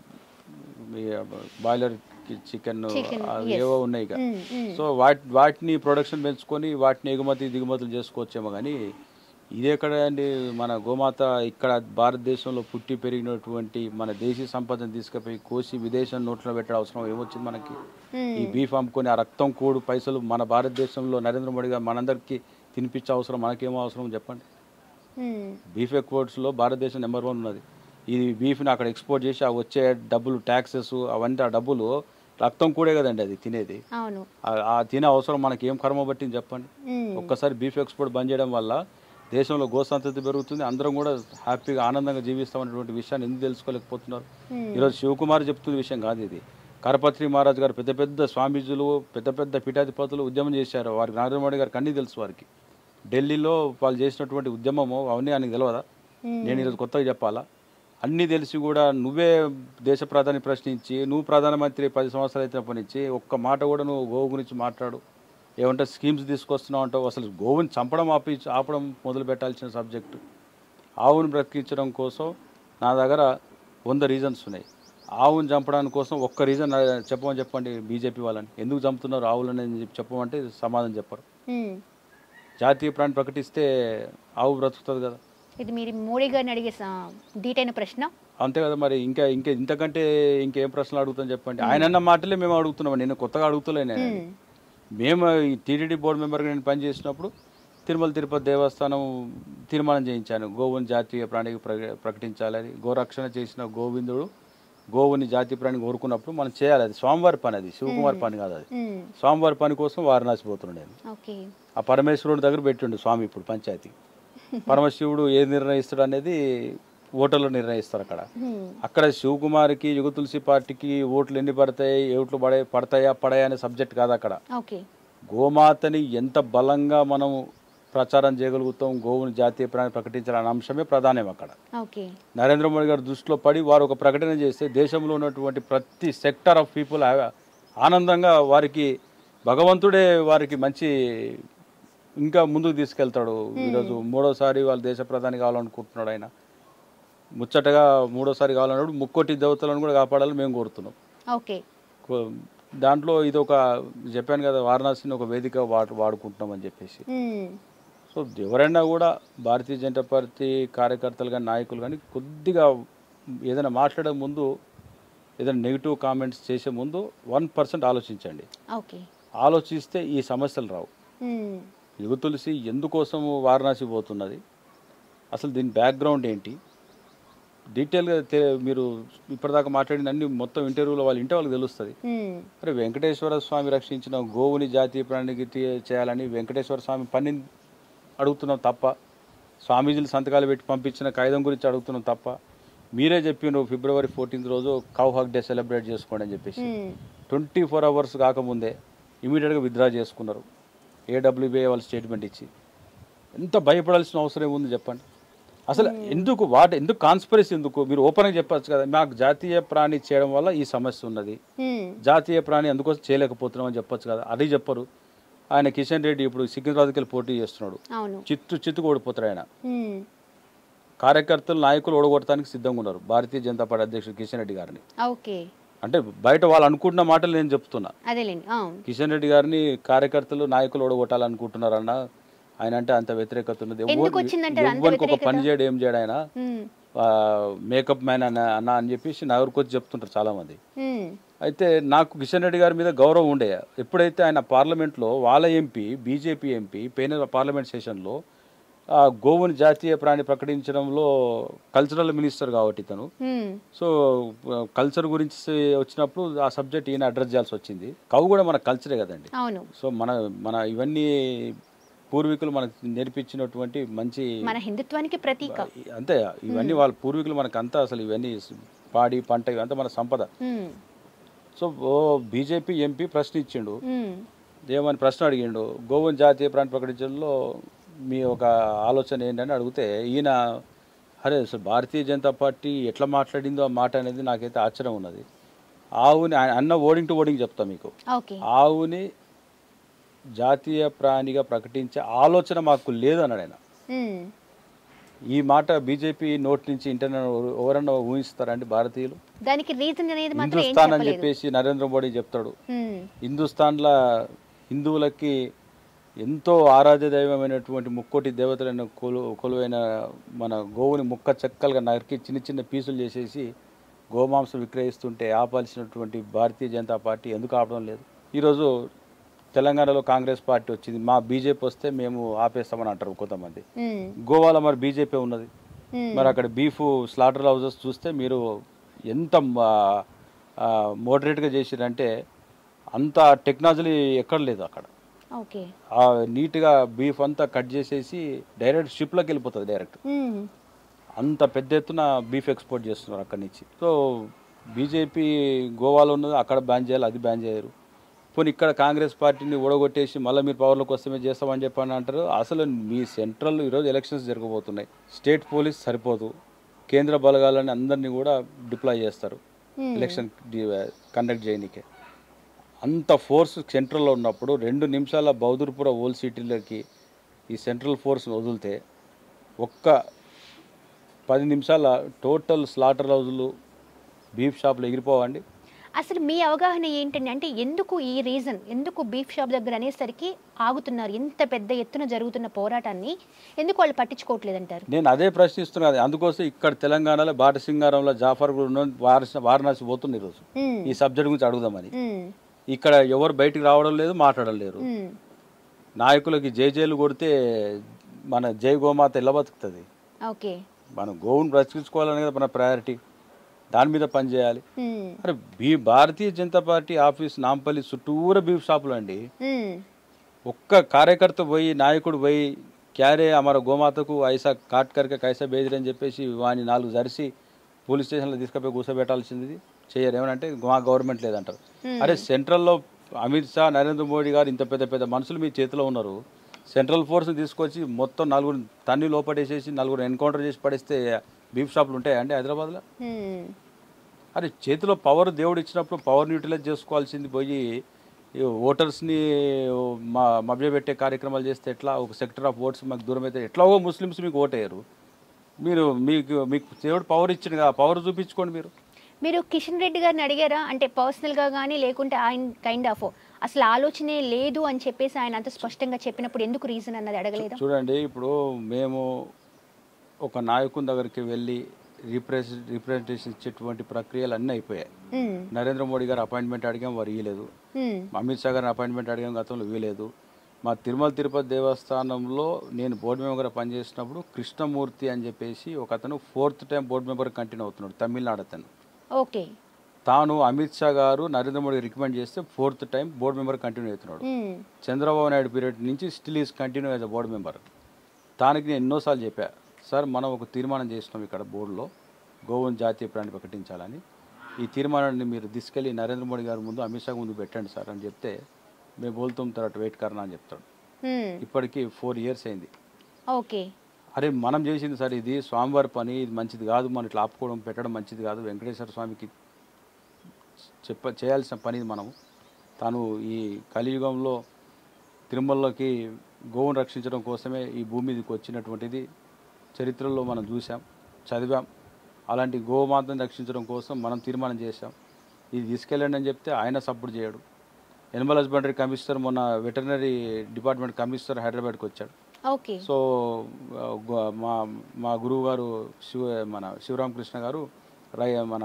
బాయిలర్ చికెన్ Chicken, ఏవో ఉన్నాయి ఇక మ్మ్. మ్మ్. సో వాటి వాటిని ప్రొడక్షన్ పెంచుకొని వాటిని ఎగుమతి దిగుమతులు చేసుకోవచ్చేమో కానీ ఇది ఎక్కడ అండి మన గోమాత ఇక్కడ భారతదేశంలో పుట్టి పెరిగినటువంటి మన దేశీ సంపదను తీసుకుపోయి కోసి విదేశం నోట్లో పెట్టడం అవసరం ఏమొచ్చింది మనకి ఈ బీఫ్ అమ్ముకొని ఆ రక్తం కూడు పైసలు మన భారతదేశంలో నరేంద్ర మోడీ గారు మనందరికీ తినిపించే అవసరం మనకేమో అవసరం చెప్పండి మ్మ్. బీఫ్ ఎక్స్పోర్ట్స్లో భారతదేశం నెంబర్ వన్ ఉన్నది ఈ బీఫ్ని అక్కడ ఎక్స్పోర్ట్ చేసి ఆ వచ్చే డబ్బులు ట్యాక్సెస్ అవన్నీ ఆ డబ్బులు రక్తం కూడే కదండి అది తినేది అవును ఆ- ఆ తినే అవసరం మనకి ఏం కర్మ పట్టింది చెప్పండి మ్మ్. ఒక్కసారి బీఫ్ ఎక్స్పోర్ట్ బంద్ చేయడం వల్ల దేశంలో గోసంతతి పెరుగుతుంది అందరం కూడా హ్యాపీగా ఆనందంగా జీవిస్తామనేటువంటి విషయాన్ని ఎందుకు తెలుసుకోలేకపోతున్నారు మ్మ్. ఈరోజు శివకుమార్ చెప్తున్న విషయం కాదు ఇది కరపత్రి మహారాజ్ గారు పెద్ద పెద్ద స్వామీజులు పెద్ద పెద్ద పీఠాధిపతులు ఉద్యమం చేశారు వారికి నరేంద్ర మోడీ గారికి అన్నీ తెలుసు వారికి ఢిల్లీలో వాళ్ళు చేసినటువంటి ఉద్యమము అవన్నీ ఆయనకు తెలియదా మ్మ్. నేను ఈరోజు కొత్తగా చెప్పాలా అన్నీ తెలిసి కూడా నువ్వే దేశ ప్రధాని ప్రశ్నించి నువ్వు ప్రధానమంత్రి పది సంవత్సరాలు అయినప్పటి నుంచి ఒక్క మాట కూడా నువ్వు గోవు గురించి మాట్లాడు ఏమంటే స్కీమ్స్ తీసుకొస్తున్నావు అంటావు అసలు గోవుని చంపడం ఆపి ఆపడం మొదలు పెట్టాల్సిన సబ్జెక్టు ఆవుని బ్రతికించడం కోసం నా దగ్గర వంద రీజన్స్ ఉన్నాయి ఆవుని చంపడానికి కోసం ఒక్క రీజన్ చెప్పమని చెప్పండి బీజేపీ వాళ్ళని ఎందుకు చంపుతున్నారు ఆవులని అని చెప్పి చెప్పమంటే సమాధానం చెప్పరు మ్మ్. జాతీయ ప్రాణి ప్రకటిస్తే ఆవు బ్రతుకుతుంది కదా ఇది మీరు మోడీ గారిని అడిగే స- ధీటైన ప్రశ్న అంతే కదా మరి ఇంకా ఇంకా ఇంతకంటే ఇంకేం ప్రశ్నలు అడుగుతాం చెప్పండి ఆయన అన్న మాటలే మేము అడుగుతున్నాం నేను కొత్తగా అడుగుతలేను నేను. మ్మ్. మేము ఈ టీటీడీ బోర్డు మెంబర్గా నేను పనిచేసినప్పుడు తిరుమల తిరుపతి దేవస్థానం తీర్మానం చేయించాను గోవుని జాతీయ ప్రాణికి ప్ర- ప్రకటించాలని గోరక్షణ చేసిన గోవిందుడు గోవుని జాతీయ ప్రాణికి కోరుకున్నప్పుడు మనం చేయాలి అది స్వామివారి పని అది శివకుమార్ పని కాదు అది మ్మ్. స్వామివారి పని కోసం వారణాసి పోతున్నాడు నేను ఓకే ఆ పరమేశ్వరుడి దగ్గర పెట్టిండు స్వామి ఇప్పుడు పంచాయతీ పరమశివుడు ఏది నిర్ణయిస్తాడు అనేది ఓటర్లు నిర్ణయిస్తారు అక్కడ మ్మ్. అక్కడ శివకుమార్కి యుగ తులసి పార్టీకి ఓట్లు ఎన్ని పడతాయి ఓట్లు పడే పడతాయా పడాయా అనే సబ్జెక్ట్ కాదు అక్కడ ఓకే గోమాతని ఎంత బలంగా మనం ప్రచారం చేయగలుగుతాం గోవుని జాతీయ ప్రాణి ప్రకటించాలనే అంశమే ప్రధానం అక్కడ ఓకే నరేంద్ర మోడీ గారి దృష్టిలో పడి వారు ఒక ప్రకటన చేస్తే దేశంలో ఉన్నటువంటి ప్రతి సెక్టర్ ఆఫ్ పీపుల్ ఆనందంగా వారికి భగవంతుడే వారికి మంచి ఇంకా ముందుకు తీసుకెళ్తాడు ఈరోజు మూడోసారి వాళ్ళ దేశ ప్రధాని కావాలనుకుంటున్నాడు ఆయన ముచ్చటగా మూడోసారి కావాలన్నప్పుడు ముక్కోటి దేవతలను కూడా కాపాడాలని మేము కోరుతున్నాం ఓకే కో- దాంట్లో ఇది ఒక చెప్పాను కదా వారణాసిని ఒక వేదిక వాడు వాడుకుంటున్నామని చెప్పేసి మ్మ్. సో ఎవరైనా కూడా భారతీయ జనతా పార్టీ కార్యకర్తలు కానీ నాయకులు కానీ కొద్దిగా ఏదైనా మాట్లాడే ముందు ఏదైనా నెగిటివ్ కామెంట్స్ చేసే ముందు వన్ పర్సెంట్ ఆలోచించండి ఓకే ఆలోచిస్తే ఈ సమస్యలు రావు మ్మ్. యుగ తులసి ఎందుకోసం వారణాసి పోతున్నది అసలు దీని బ్యాక్గ్రౌండ్ ఏంటి డీటెయిల్గా తె మీరు ఇప్పటిదాకా మాట్లాడిన అన్ని మొత్తం ఇంటర్వ్యూలో వాళ్ళు ఇంటే వాళ్ళకి తెలుస్తుంది మ్మ్. అరే వెంకటేశ్వర స్వామి రక్షించిన గోవుని జాతీయ ప్రాణికి తీ- చేయాలని వెంకటేశ్వర స్వామి పని అడుగుతున్నాం తప్ప స్వామీజీలు సంతకాలు పెట్టి పంపించిన కాగితం గురించి అడుగుతున్నాం తప్ప మీరే చెప్పిన ఫిబ్రవరి ఫోర్టీన్త్ రోజు కౌ హక్ డే సెలబ్రేట్ చేసుకోండి అని చెప్పేసి మ్మ్. ట్వంటీ ఫోర్ అవర్స్ కాకముందే ఇమీడియట్గా విత్డ్రా చేసుకున్నారు ఏడబ్ల్యూబీఏ వాళ్ళు స్టేట్మెంట్ ఇచ్చి ఎంత భయపడాల్సిన అవసరం ఏముంది చెప్పండి అసలు ఎందుకు వాటి ఎందుకు కాన్స్పరసీ ఎందుకు మీరు ఓపెన్గా చెప్పచ్చు కదా మాకు జాతీయ ప్రాణి చేయడం వల్ల ఈ సమస్య ఉన్నది హ్మ్. జాతీయ ప్రాణి అందుకోసం చేయలేకపోతున్నాం అని చెప్పొచ్చు కదా అది చెప్పరు ఆయన కిషన్ రెడ్డి ఇప్పుడు సికింద్రాబాద్కి వెళ్ళి పోటీ చేస్తున్నాడు అవును చిత్తు చిత్తుకు ఓడిపోతారు ఆయన హ్మ్. కార్యకర్తలు నాయకులు ఓడగొట్టడానికి సిద్ధంగా ఉన్నారు భారతీయ జనతా పార్టీ అధ్యక్షుడు కిషన్ రెడ్డి గారిని ఓకే అంటే బయట వాళ్ళు అనుకుంటున్న మాటలు నేను చెప్తున్నా అదేలేండి అవును కిషన్ రెడ్డి గారిని కార్యకర్తలు నాయకులు ఓడగొట్టాలనుకుంటున్నారన్న ఆయన అంటే అంత వ్యతిరేకత ఉన్నది ఎందుకు ఎవ్వరు- వచ్చిందంటారు అంత ఎవ్వరికి ఒక వ్యతిరేకత? పని చేయడం ఏం చేయడం ఆయన హ్మ్. మేకప్ మ్యాన్ అన్న అన్న అని చెప్పేసి నగరికి వచ్చి చెప్తుంటారు చాలా మంది హ్మ్. అయితే నాకు కిషన్ రెడ్డి గారి మీద గౌరవం ఉండే ఎప్పుడైతే ఆయన పార్లమెంట్లో వాళ్ళ ఎంపీ బీజేపీ ఎంపీ పోయిన పార్లమెంట్ సెషన్లో ఆ గోవుని జాతీయ ప్రాణి ప్రకటించడంలో కల్చరల్ మినిస్టర్ కాబట్టి ఇతను హ్మ్. సో కల్చర్ గురించి వచ్చినప్పుడు ఆ సబ్జెక్ట్ ఈయన అడ్రస్ చేయాల్సి వచ్చింది కవు కూడా మన కల్చరే కదండి అవును సో మన మన ఇవన్నీ పూర్వీకులు మనకు నేర్పించినటువంటి మంచి మన హిందుత్వానికి ప్రతీక అంతే ఇవన్నీ వాళ్ళ పూర్వీకులు మనకు అంతా అసలు ఇవన్నీ పాడి పంట ఇవంతా మన సంపద హ్మ్. సో ఓ బీజేపీ ఎంపీ ప్రశ్న ఇచ్చిండు హ్మ్. ఏమని ప్రశ్న అడిగిండు గోవన్ జాతీయ ప్రాణి ప్రకటించడంలో మీ ఒక ఆలోచన ఏంటని అడిగితే ఈయన అరే అసలు భారతీయ జనతా పార్టీ ఎట్లా మాట్లాడిందో ఆ మాట అనేది నాకైతే ఆశ్చర్యం ఉన్నది ఆవుని ఆయన అన్న ఓడింగ్ టు ఓడింగ్ చెప్తా మీకు ఓకే ఆవుని జాతీయ ప్రాణిగా ప్రకటించే ఆలోచన మాకు లేదు అన్నాడు ఆయన హ్మ్. ఈ మాట బీజేపీ నోటి నుంచి ఇంటర్నెట్ ఎవరన్నా ఊహిస్తారండి భారతీయులు దానికి రీజన్ అనేది మాత్రం ఏం హిందుస్థాన్ అని చెప్పలేదు చెప్పేసి నరేంద్ర మోడీ చెప్తాడు హ్మ్. హిందుస్థాన్లో హిందువులకి ఎంతో ఆరాధ్య దైవమైనటువంటి ముక్కోటి దేవతలైన కొలు కొలువైన మన గోవుని ముక్క చెక్కలుగా నరికి చిన్న చిన్న పీసులు చేసేసి గోమాంసం విక్రయిస్తుంటే ఆపాల్సినటువంటి భారతీయ జనతా పార్టీ ఎందుకు ఆపడం లేదు ఈరోజు తెలంగాణలో కాంగ్రెస్ పార్టీ వచ్చింది మా బీజేపీ వస్తే మేము ఆపేస్తామని అంటారు కొంతమంది హ్మ్. గోవాలో మరి బీజేపీ ఉన్నది హ్మ్. మరి అక్కడ బీఫ్ స్లాటర్ హౌసెస్ చూస్తే మీరు ఎంత మోడరేట్గా చేసిరంటే అంత టెక్నాలజీ ఎక్కడ లేదు అక్కడ ఓకే ఆ నీట్గా బీఫ్ అంతా కట్ చేసేసి డైరెక్ట్ షిప్లోకి వెళ్ళిపోతుంది డైరెక్ట్ హ్మ్. అంత పెద్ద ఎత్తున బీఫ్ ఎక్స్పోర్ట్ చేస్తున్నారు అక్కడి నుంచి సో బీజేపీ గోవాలో ఉన్నది అక్కడ బ్యాన్ చేయాలి అది బ్యాన్ చేయరు పోనీ ఇక్కడ కాంగ్రెస్ పార్టీని ఓడగొట్టేసి మళ్ళీ మీరు పవర్లోకి వస్తే చేస్తామని చెప్పని అంటారు అసలు మీ సెంట్రల్ ఈరోజు ఎలక్షన్స్ జరగబోతున్నాయి స్టేట్ పోలీస్ సరిపోదు కేంద్ర బలగాలని అందరినీ కూడా డిప్లాయ్ చేస్తారు Hmm. ఎలక్షన్ కండక్ట్ చేయనీకే అంత ఫోర్స్ సెంట్రల్లో ఉన్నప్పుడు రెండు నిమిషాల బౌదూర్పుర ఓల్ సిటీలకి ఈ సెంట్రల్ ఫోర్స్ వదిలితే ఒక్క పది నిమిషాల టోటల్ స్లాటర్ హౌజులు బీఫ్ షాపులు ఎగిరిపోవండి అసలు మీ అవగాహన ఏంటండి అంటే ఎందుకు ఈ రీజన్ ఎందుకు బీఫ్ షాప్ దగ్గర అనేసరికి ఆగుతున్నారు ఇంత పెద్ద ఎత్తున జరుగుతున్న పోరాటాన్ని ఎందుకు వాళ్ళు పట్టించుకోవట్లేదంటారు నేను అదే ప్రశ్నిస్తున్నాను అందుకోసం ఇక్కడ తెలంగాణలో బాటసింగారంలో జాఫర్ కూడా ఉన్న వారణాసి వారణాసి పోతుంది ఈరోజు హ్మ్. ఈ సబ్జెక్ట్ గురించి అడుగుదామని హ్మ్. ఇక్కడ ఎవరు బయటికి రావడం లేదు మాట్లాడడం లేరు హ్మ్. నాయకులకి జై జైలు కొడితే మన జై గోమాత ఎలా బతుకుతుంది ఓకే మనం గోవును బ్రతికించుకోవాలనే కదా మన ప్రయారిటీ దాని మీద పనిచేయాలి హ్మ్. అరే బీ భారతీయ జనతా పార్టీ ఆఫీస్ నాంపల్లి చుట్టూరా బీఫ్ షాపులు అండి హ్మ్. ఒక్క కార్యకర్త పోయి నాయకుడు పోయి క్యారే అమర గోమాతకు ఐసా కాట్ కరిక కైసా బేదిరని చెప్పేసి వాని నాలుగు జరిసి పోలీస్ స్టేషన్లో తీసుకుపోయి కూర్చోబెట్టాల్సింది చేయరు ఏమనంటే మా గవర్నమెంట్ లేదంటారు అరే సెంట్రల్లో అమిత్ షా నరేంద్ర మోడీ గారు ఇంత పెద్ద పెద్ద మనుషులు మీ చేతిలో ఉన్నారు సెంట్రల్ ఫోర్స్ని తీసుకొచ్చి మొత్తం నలుగురు తన్ని లోపడేసేసి నలుగురు ఎన్కౌంటర్ చేసి పడేస్తే బీఫ్ షాపులు ఉంటాయండి హైదరాబాద్లో హ్మ్. అరే చేతిలో పవర్ దేవుడు ఇచ్చినప్పుడు పవర్ని యూటిలైజ్ చేసుకోవాల్సింది పోయి ఈ ఓటర్స్ని మా మభ్యపెట్టే కార్యక్రమాలు చేస్తే ఎట్లా ఒక సెక్టర్ ఆఫ్ ఓట్స్ మాకు దూరం అయితే ఎట్లాగో ముస్లిమ్స్ మీకు ఓటేయరు మీరు మీకు మీకు దేవుడు పవర్ ఇచ్చింది కదా పవర్ చూపించుకోండి మీరు మీరు కిషన్ రెడ్డి గారిని అడిగారా అంటే పర్సనల్గా కానీ లేకుంటే ఆయన కైండ్ ఆఫ్ అసలు ఆలోచనే లేదు అని చెప్పేసి ఆయన అంత స్పష్టంగా చెప్పినప్పుడు ఎందుకు రీజన్ అన్నది అడగలేదా చూడండి ఇప్పుడు మేము ఒక నాయకుని దగ్గరికి వెళ్ళి రిప్రజె రిప్రజెంటేషన్ ఇచ్చేటువంటి ప్రక్రియలు అన్నీ అయిపోయాయి హ్మ్. నరేంద్ర మోడీ గారు అపాయింట్మెంట్ అడిగాం వారు ఇవ్వలేదు హ్మ్. అమిత్ షా గారిని అపాయింట్మెంట్ అడిగాం గతంలో ఇవ్వలేదు మా తిరుమల తిరుపతి దేవస్థానంలో నేను బోర్డు మెంబర్గా పనిచేసినప్పుడు కృష్ణమూర్తి అని చెప్పేసి ఒక అతను fourth time board member continue అవుతున్నాడు తమిళనాడు అతను ఓకే తాను అమిత్ షా గారు నరేంద్ర మోడీ రికమెండ్ చేస్తే fourth time board member continue అవుతున్నాడు హ్మ్. చంద్రబాబు నాయుడు పీరియడ్ నుంచి still is continue as a board member దానికి నేను ఎన్నోసార్లు చెప్పా సార్ మనం ఒక తీర్మానం చేసినాం ఇక్కడ బోర్డులో గోవన్ జాతీయ ప్రాణి ప్రకటించాలని ఈ తీర్మానాన్ని మీరు తీసుకెళ్ళి నరేంద్ర మోడీ గారి ముందు అమిత్ షా ముందు పెట్టండి సార్ అని చెప్తే మేము బోల్తాం తర్వాత వెయిట్ కరనా అని చెప్తాడు హ్మ్. ఇప్పటికీ ఫోర్ ఇయర్స్ అయింది ఓకే అరే మనం చేసింది సార్ ఇది స్వామివారి పని ఇది మంచిది కాదు మనం ఇట్లా ఆపుకోవడం పెట్టడం మంచిది కాదు వెంకటేశ్వర స్వామికి చెప్ప చేయాల్సిన పని ఇది మనము తాను ఈ కలియుగంలో తిరుమలలోకి గోవును రక్షించడం కోసమే ఈ భూమి మీదకి వచ్చినటువంటిది చరిత్రలో మనం చూసాం చదివాం అలాంటి గోమాతను రక్షించడం కోసం మనం తీర్మానం చేశాం ఇది తీసుకెళ్ళండి అని చెప్తే ఆయన సపోర్ట్ చేయడు ఎనిమల్ హస్బెండరీ కమిషనర్ మొన్న వెటర్నరీ డిపార్ట్మెంట్ కమిషనర్ హైదరాబాద్కి వచ్చాడు ఓకే సో ఆ, గో- మా మా గురువు గారు శివ మన శివరామకృష్ణ గారు రై మన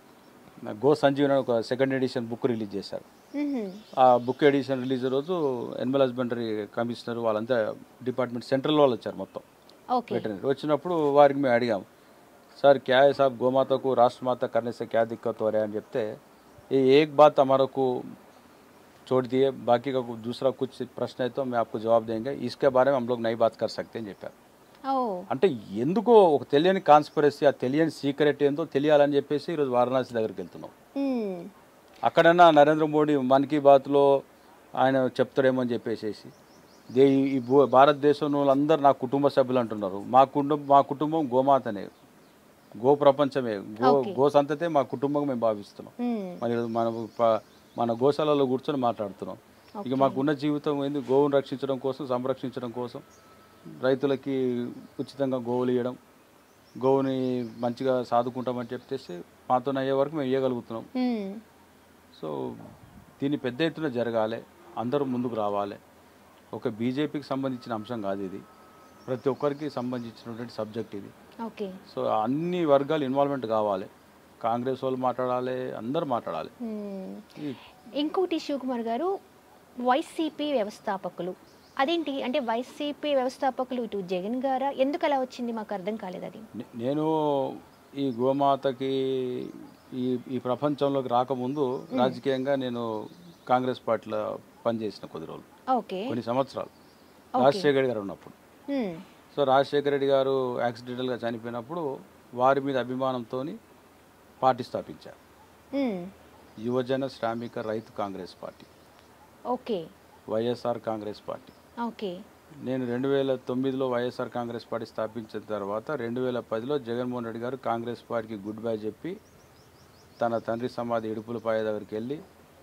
గో సంజీవన్ అని ఒక సెకండ్ ఎడిషన్ బుక్ రిలీజ్ చేశారు మ్హూ. ఆ బుక్ ఎడిషన్ రిలీజ్ రోజు ఎనిమల్ హస్బెండరీ కమిషనర్ వాళ్ళంతా డిపార్ట్మెంట్ సెంట్రల్ వాళ్ళు వచ్చారు మొత్తం ఓకే వెటర్నరీ వచ్చినప్పుడు వారికి మేము అడిగాం సార్ క్యా है साहब गोमाता को राष्ट्रमाता करने से क्या दिक्कत हो रहा है అని చెప్తే ये एक बात हमारे को छोड़ दिए बाकी का कुछ- दूसरा कुछ प्रश्न है तो मैं आपको जवाब देंगे इसके बारे में हम लोग नहीं बात कर सकते అని చెప్పారు ఓ అంటే ఎందుకో ఒక తెలియని కాన్స్పిరసీ ఆ తెలియని సీక్రెట్ ఏందో తెలియాలని చెప్పేసి ఈరోజు వారణాసి దగ్గరికి వెళ్తున్నాం మ్. అక్కడన్నా నరేంద్ర మోడీ మన్ కీ బాత్లో ఆయన చెప్తాడేమో అని చెప్పేసేసి దే ఈ భూ భారతదేశంలో వాళ్ళందరూ నా కుటుంబ సభ్యులు అంటున్నారు మా కుటుంబం మా కుటుంబం గోమాతనే గో ప్రపంచమే గో Okay. గో సంతతే మా కుటుంబం మేము భావిస్తున్నాం మ్. మరి మన ప- మన గోశాలలో కూర్చొని మాట్లాడుతున్నాం ఇక మాకున్న జీవితం ఏంది గోవును రక్షించడం కోసం సంరక్షించడం కోసం రైతులకి ఉచితంగా గోవులు ఇవ్వడం గోవుని మంచిగా సాదుకుంటామని చెప్పేసి మాతో అయ్యే వరకు మేము ఇవ్వగలుగుతున్నాం మ్. సో దీన్ని పెద్ద ఎత్తున జరగాలి అందరూ ముందుకు రావాలి ఒక బీజేపీకి సంబంధించిన అంశం కాదు ఇది ప్రతి ఒక్కరికి సంబంధించినటువంటి సబ్జెక్ట్ ఇది ఓకే సో అన్ని వర్గాలు ఇన్వాల్వ్మెంట్ కావాలి కాంగ్రెస్ వాళ్ళు మాట్లాడాలి అందరూ మాట్లాడాలి మ్. ఈ ఇంకోటి శివకుమార్ గారు వైసీపీ వ్యవస్థాపకులు అదేంటి అంటే వైసీపీ వ్యవస్థాపకులు ఇటు జగన్ గారా ఎందుకు అలా వచ్చింది మాకు అర్థం కాలేదు అది నే- నేను ఈ గోమాతకి ఈ ఈ ప్రపంచంలోకి రాకముందు రాజకీయంగా నేను కాంగ్రెస్ పార్టీలో పనిచేసిన కొద్ది రోజులు ఓకే కొన్ని సంవత్సరాలు రాజశేఖర్ రెడ్డి గారు ఉన్నప్పుడు మ్. సో రాజశేఖర రెడ్డి గారు యాక్సిడెంటల్గా చనిపోయినప్పుడు వారి మీద అభిమానంతో పార్టీ స్థాపించారు మ్. యువజన శ్రామిక రైతు Congress party okay YSR Congress party okay నేను రెండు వేల తొమ్మిదిలో వైఎస్ఆర్ కాంగ్రెస్ పార్టీ స్థాపించిన తర్వాత రెండు వేల పదిలో జగన్మోహన్ రెడ్డి గారు కాంగ్రెస్ పార్టీకి గుడ్ బై చెప్పి తన తండ్రి సమాధి ఇడుపులపాయ దగ్గరికి వెళ్ళి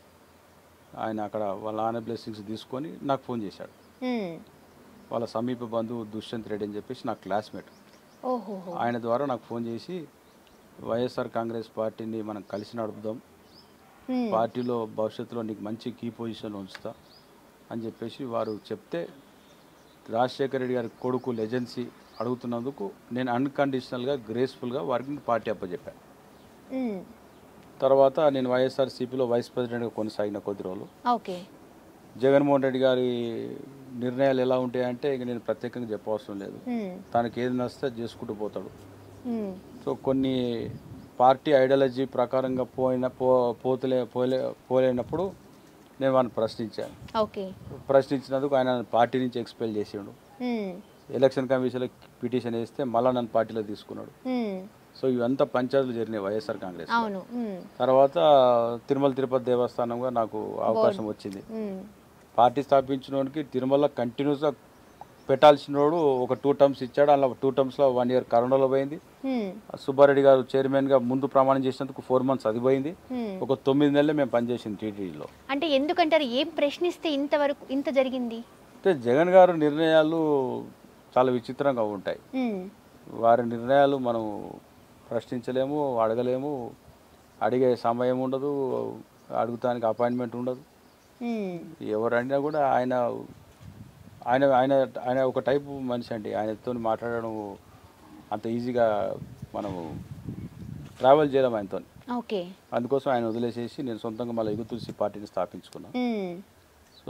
ఆయన అక్కడ వాళ్ళ నాన్న బ్లెస్సింగ్స్ తీసుకొని నాకు ఫోన్ చేశాడు మ్. వాళ్ళ సమీప బంధువు దుష్యంత్ రెడ్డి అని చెప్పేసి నా క్లాస్మేట్ ఓహోహో ఆయన ద్వారా నాకు ఫోన్ చేసి వైఎస్ఆర్ కాంగ్రెస్ పార్టీని మనం కలిసి నడుపుదాం మ్. పార్టీలో భవిష్యత్తులో నీకు మంచి కీ పొజిషన్లో ఉంచుతా అని చెప్పేసి వారు చెప్తే రాజశేఖర రెడ్డి గారి కొడుకు లెజెన్సీ అడుగుతున్నందుకు నేను అన్కండిషనల్గా గ్రేస్ఫుల్గా వారికి పార్టీ అప్పచెప్పాను మ్. తర్వాత నేను వైఎస్ఆర్సీపీలో వైస్ ప్రెసిడెంట్గా కొనసాగిన కొద్ది రోజులు ఓకే జగన్మోహన్ రెడ్డి గారి నిర్ణయాలు ఎలా ఉంటాయంటే ఇక నేను ప్రత్యేకంగా చెప్పవసరం లేదు మ్. తనకి ఏది నచ్చితే అది చేసుకుంటూ పోతాడు మ్. సో కొన్ని పార్టీ ఐడియాలజీ ప్రకారంగా పోయిన పో పోతలే పోలే పోలేనప్పుడు నేను వాడిని ప్రశ్నించాను ఓకే ప్రశ్నించినందుకు ఆయన నన్ను పార్టీ నుంచి ఎక్స్పెల్ చేసిండు మ్. ఎలక్షన్ కమిషన్లో పిటిషన్ వేస్తే మళ్ళీ నన్ను పార్టీలో తీసుకున్నాడు మ్. సో ఇవంతా పంచాయతీలు జరిగినాయి వైఎస్ఆర్ కాంగ్రెస్ అవును మ్. తర్వాత తిరుమల తిరుపతి దేవస్థానంగా నాకు అవకాశం వచ్చింది మ్. పార్టీ స్థాపించినోడికి తిరుమల కంటిన్యూస్గా పెట్టాల్సినోడు ఒక టూ టర్మ్స్ ఇచ్చాడు అలా టూ టర్మ్స్లో వన్ ఇయర్ కరోనాలో పోయింది మ్. సుబ్బారెడ్డి గారు చైర్మన్గా ముందు ప్రమాణం చేసినందుకు ఫోర్ మంత్స్ అది పోయింది మ్. ఒక తొమ్మిది నెలలే మేము పనిచేసింది టీటీడీలో అంటే ఎందుకంటారు ఏం ప్రశ్నిస్తే ఇంతవరకు ఇంత జరిగింది అంటే జగన్ గారు నిర్ణయాలు చాలా విచిత్రంగా ఉంటాయి మ్. వారి నిర్ణయాలు మనం ప్రశ్నించలేము అడగలేము అడిగే సమయం ఉండదు అడుగుతానికి అపాయింట్మెంట్ ఉండదు మ్. ఎవరు అడిగినా కూడా ఆయన ఆయన ఆయన ఆయన ఒక టైపు మనిషి అండి ఆయనతో మాట్లాడడం అంత ఈజీగా మనము ట్రావెల్ చేయలేం ఆయనతో ఓకే అందుకోసం ఆయన వదిలేసేసి నేను సొంతంగా మళ్ళీ యుగ తులసి పార్టీని స్థాపించుకున్నాను మ్. సో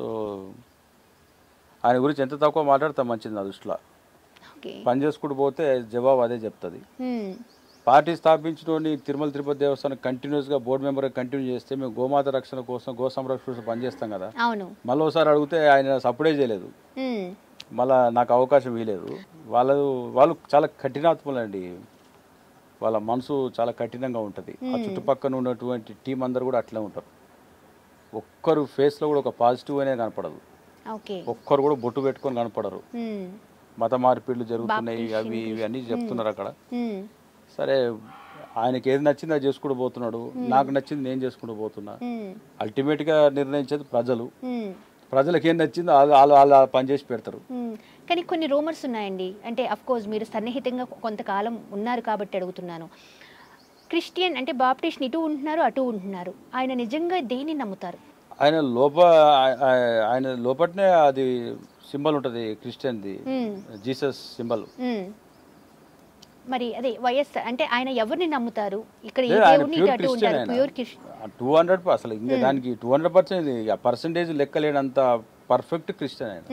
ఆయన గురించి ఎంత తక్కువ మాట్లాడితే మంచిది నా దృష్టిలో ఓకే పని చేసుకుంటూ పోతే జవాబు అదే చెప్తుంది మ్. పార్టీ స్థాపించుకొని తిరుమల తిరుపతి దేవస్థానం కంటిన్యూస్గా బోర్డు మెంబర్గా కంటిన్యూ చేస్తే మేము గోమాత రక్షణ కోసం గో సంరక్షణ కోసం పనిచేస్తాం కదా అవును మళ్ళీ ఒకసారి అడిగితే ఆయన సపోర్టే చేయలేదు మ్. మళ్ళా నాకు అవకాశం ఇవ్వలేదు వాళ్ళు వాళ్ళు చాలా కఠినాత్ములండి వాళ్ళ మనసు చాలా కఠినంగా ఉంటుంది ఆ చుట్టుపక్కల ఉన్నటువంటి టీం అందరు కూడా అట్లే ఉంటారు ఒక్కరు ఫేస్లో కూడా ఒక పాజిటివ్ అనే కనపడదు ఓకే ఒక్కరు కూడా బొట్టు పెట్టుకొని కనపడరు మ్. మత మార్పిడులు జరుగుతున్నాయి అవి ఇవి అన్నీ చెప్తున్నారు అక్కడ ఉమ్, సరే ఆయనకి ఏది నచ్చింది అది చేసుకుంటూ పోతున్నాడు నాకు నచ్చింది నేను చేసుకుంటూ పోతున్నా ఉమ్, అల్టిమేట్గా నిర్ణయించేది ప్రజలు ఉమ్, ప్రజలకు ఏం నచ్చిందో వాళ్ళు వాళ్ళు వాళ్ళు పనిచేసి పెడతారు ఉమ్. కానీ కొన్ని రూమర్స్ ఉన్నాయండి అంటే అఫ్ కోర్స్ మీరు సన్నిహితంగా కొంతకాలం ఉన్నారు కాబట్టి అడుగుతున్నాను క్రిస్టియన్ అంటే బాప్టిస్ట్ ఇటు ఉంటున్నారు అటు ఉంటున్నారు ఆయన నిజంగా దేన్ని నమ్ముతారు ఆయన లోప ఆ- ఆ- ఆయన లోపటనే అది సింబల్ ఉంటుంది క్రిస్టియన్ది ఉమ్, జీసస్ సింబల్ ఉమ్. మరి అదే వైఎస్ అంటే ఆయన ఎవరిని నమ్ముతారు ఇక్కడ ఈ లేదు, ఆయన దేవుడిని ఇటు pure అటు Christian ఉంటారు ఆయన. ప్యూర్ క్రిస్టియన్ టూ హండ్రెడ్ అసలు ఇంకా దానికి టూ హండ్రెడ్ పర్సెంట్ పర్సంటేజ్ లెక్కలేనంత పర్ఫెక్ట్ క్రిస్టియన్ ఆయన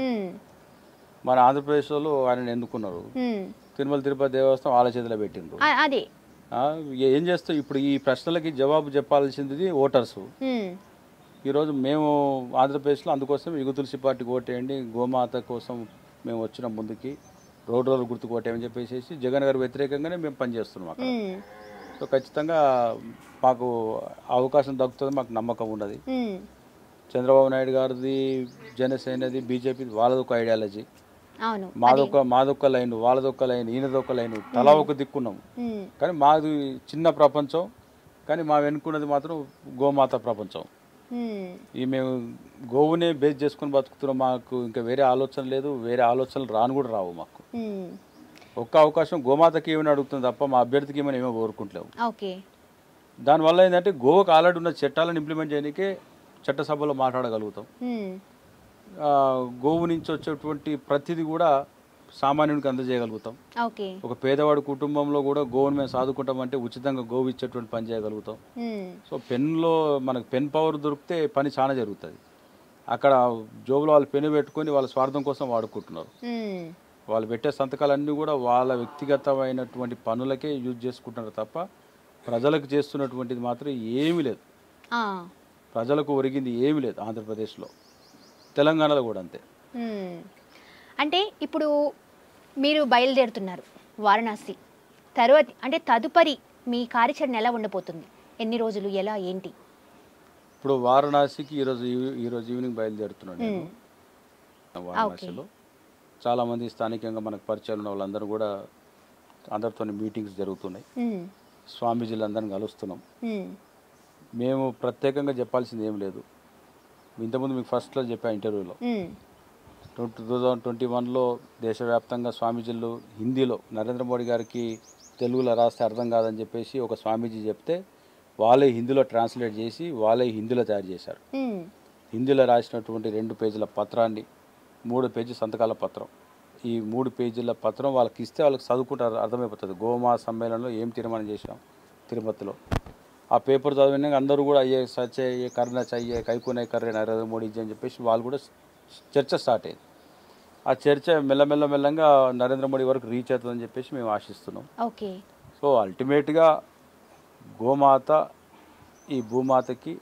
మన ఆంధ్రప్రదేశ్ వాళ్ళు ఆయన ఎన్నుకున్నారు తిరుమల తిరుపతి దేవస్థానం వాళ్ళ చేతిలో పెట్టిండ్రు అదే ఆ, ఏం చేస్తాం ఇప్పుడు ఈ ప్రశ్నలకి జవాబు చెప్పాల్సింది ఓటర్స్ ఉమ్, ఈరోజు మేము ఆంధ్రప్రదేశ్లో అందుకోసం యుగ తులసి పార్టీకి ఓటేయండి గోమాత కోసం మేము వచ్చిన ముందుకి రోడ్ రోడ్ గుర్తుకు ఓటేయమని చెప్పేసి జగన్ గారు వ్యతిరేకంగానే మేము పనిచేస్తున్నాం అక్కడ ఉమ్, సో ఖచ్చితంగా మాకు అవకాశం దక్కుతుంది మాకు నమ్మకం ఉన్నది ఉమ్, చంద్రబాబు నాయుడు గారిది జనసేనది బీజేపీ వాళ్ళది ఒక ఐడియాలజీ అవును మాదొక మాదొక్క లైన్ వాళ్ళదొక్క లైన్ ఈయనదొక్క లైన్ తలా ఒక దిక్కున్నాం ఉమ్, కానీ మాది చిన్న ప్రపంచం కానీ మా వెనుకున్నది మాత్రం గోమాత ప్రపంచం ఉమ్, ఈ మేము గోవునే బేస్ చేసుకుని బతుకుతున్నాం మాకు ఇంకా వేరే ఆలోచన లేదు వేరే ఆలోచనలు రాను కూడా రావు మాకు ఉమ్, ఒక్క అవకాశం గోమాతకి ఏమైనా అడుగుతుంది తప్ప మా అభ్యర్థికి ఏమైనా ఏమో కోరుకుంటలేవు ఓకే దానివల్ల ఏంటంటే గోవాకు ఆల్రెడీ ఉన్న చట్టాలను ఇంప్లిమెంట్ చేయడానికే చట్టసభలో మాట్లాడగలుగుతాం ఉమ్, ఆ, గోవు నుంచి వచ్చేటువంటి ప్రతిదీ కూడా సామాన్యునికి అందజేయగలుగుతాం ఓకే ఒక పేదవాడి కుటుంబంలో కూడా గోవును మేము సాదుకుంటామంటే ఉచితంగా గోవు ఇచ్చేటువంటి పని చేయగలుగుతాం ఉమ్, సో పెన్లో మనకు పెన్ పవర్ దొరికితే పని చాలా జరుగుతుంది అక్కడ జోబులో వాళ్ళు పెన్ను పెట్టుకొని వాళ్ళ స్వార్థం కోసం వాడుకుంటున్నారు ఉమ్, వాళ్ళు పెట్టే సంతకాలన్నీ కూడా వాళ్ళ వ్యక్తిగతమైనటువంటి పనులకే యూజ్ చేసుకుంటున్నారు తప్ప ప్రజలకు చేస్తున్నటువంటిది మాత్రం ఏమీ లేదు ఆ, ప్రజలకు ఒరిగింది ఏమీ లేదు ఆంధ్రప్రదేశ్లో తెలంగాణలో కూడా అంతే ఉమ్. అంటే ఇప్పుడు మీరు బయలుదేరుతున్నారు వారణాసి తర్వాత అంటే తదుపరి మీ కార్యాచరణ ఎలా ఉండబోతుంది ఎన్ని రోజులు ఎలా ఏంటి ఇప్పుడు వారణాసికి ఈరోజు ఈవ్- ఈరోజు ఈవినింగ్ బయలుదేరుతున్నాను నేను వారణాసిలో చాలామంది స్థానికంగా మనకు పరిచయాలు ఉన్న వాళ్ళందరూ కూడా అందరితో మీటింగ్స్ జరుగుతున్నాయి ఉమ్, స్వామీజీలందరిని కలుస్తున్నాం ఉమ్, మేము ప్రత్యేకంగా చెప్పాల్సింది ఏం లేదు ఇంతకుముందు మీకు ఫస్ట్లో చెప్పా ఇంటర్వ్యూలో ఉమ్, టూ థౌజండ్ ట్వంటీ వన్లో దేశవ్యాప్తంగా స్వామీజీలు హిందీలో నరేంద్ర మోడీ గారికి తెలుగులో రాస్తే అర్థం కాదని చెప్పేసి ఒక స్వామీజీ చెప్తే వాళ్ళే హిందీలో ట్రాన్స్లేట్ చేసి వాళ్ళే హిందీలో తయారు చేశారు ఉమ్, హిందీలో రాసినటువంటి రెండు పేజీల పత్రాన్ని మూడు పేజీ సంతకాల పత్రం ఈ మూడు పేజీల పత్రం వాళ్ళకి ఇస్తే వాళ్ళకి చదువుకుంటారు అర్థమైపోతుంది గోమా సమ్మేళనంలో ఏం తీర్మానం చేశాం తిరుపతిలో ఆ పేపర్ చదివినాక అందరూ కూడా అయ్యే సచ్చే ఏ కర్ణ చయ్యే కైకునే కర్రే నరేంద్ర మోడీ జీ అని చెప్పేసి వాళ్ళు కూడా చర్చ స్టార్ట్ అయింది ఆ చర్చ మెల్లమెల్ల మెల్లంగా నరేంద్ర మోడీ వరకు రీచ్ అవుతుందని చెప్పేసి మేము ఆశిస్తున్నాం ఓకే సో అల్టిమేట్గా గోమాత ఈ భూమాతకి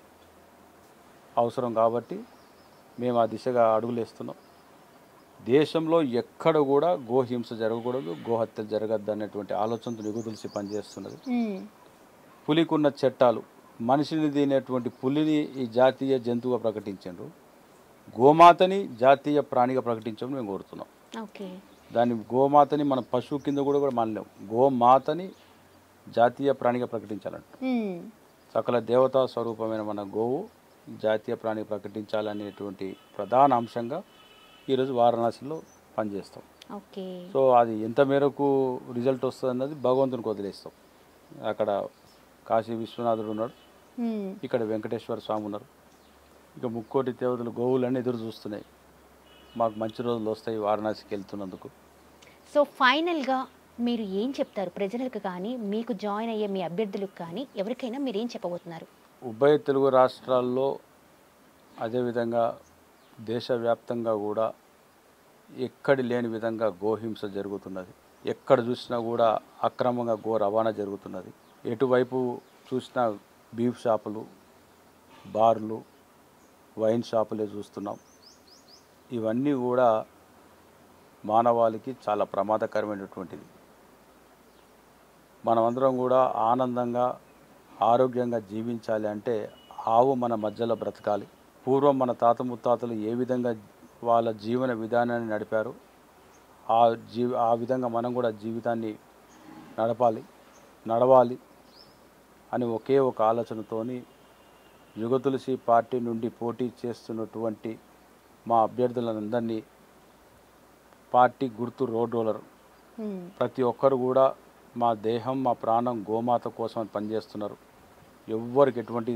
అవసరం కాబట్టి మేము ఆ దిశగా అడుగులు వేస్తున్నాం దేశంలో ఎక్కడ కూడా గోహింస జరగకూడదు గోహత్యలు జరగద్దు అనేటువంటి ఆలోచనతో నిగుతులిసి పనిచేస్తున్నది ఉమ్, పులికున్న చట్టాలు మనిషిని తినేటువంటి పులిని ఈ జాతీయ జంతువుగా ప్రకటించారు గోమాతని జాతీయ ప్రాణిగా ప్రకటించమని మేము కోరుతున్నాం ఓకే దాన్ని గోమాతని మన పశువు కింద కూడా కూడా మానలేం గోమాతని జాతీయ ప్రాణిగా ప్రకటించాలంట ఉమ్, సకల దేవతా స్వరూపమైన మన గోవు జాతీయ ప్రాణి ప్రకటించాలనేటువంటి ప్రధాన అంశంగా ఈరోజు వారణాసిలో పనిచేస్తాం ఓకే సో అది ఎంత మేరకు రిజల్ట్ వస్తుంది అన్నది భగవంతునికి వదిలేస్తాం అక్కడ కాశీ విశ్వనాథుడు ఉన్నాడు ఉమ్, ఇక్కడ వెంకటేశ్వర స్వామి ఉన్నారు ఇక ముక్కోటి దేవతలు గోవులన్నీ ఎదురు చూస్తున్నాయి మాకు మంచి రోజులు వస్తాయి వారణాసికి వెళ్తున్నందుకు సో ఫైనల్గా మీరు ఏం చెప్తారు ప్రజలకు కానీ మీకు జాయిన్ అయ్యే మీ అభ్యర్థులకు కానీ ఎవరికైనా మీరు ఏం చెప్పబోతున్నారు ఉభయ తెలుగు రాష్ట్రాల్లో అదేవిధంగా దేశవ్యాప్తంగా కూడా ఎక్కడి లేని విధంగా గోహింస జరుగుతున్నది ఎక్కడ చూసినా కూడా అక్రమంగా గో రవాణా జరుగుతున్నది ఎటువైపు చూసినా బీఫ్ షాపులు బార్లు వైన్ షాపులే చూస్తున్నాం ఇవన్నీ కూడా మానవాళికి చాలా ప్రమాదకరమైనటువంటిది మనమందరం కూడా ఆనందంగా ఆరోగ్యంగా జీవించాలి అంటే ఆవు మన మధ్యలో బ్రతకాలి పూర్వం మన తాత ముత్తాతలు ఏ విధంగా వాళ్ళ జీవన విధానాన్ని నడిపారు ఆ జీ ఆ విధంగా మనం కూడా జీవితాన్ని నడపాలి నడవాలి అని ఒకే ఒక ఆలోచనతోని యుగతులసి పార్టీ నుండి పోటీ చేస్తున్నటువంటి మా అభ్యర్థులందరినీ పార్టీ గుర్తు రోడ్ రోలర్ మ్మ్. ప్రతి ఒక్కరు కూడా మా దేహం మా ప్రాణం గోమాత కోసం అని పనిచేస్తున్నారు ఎవ్వరికి ఎటువంటి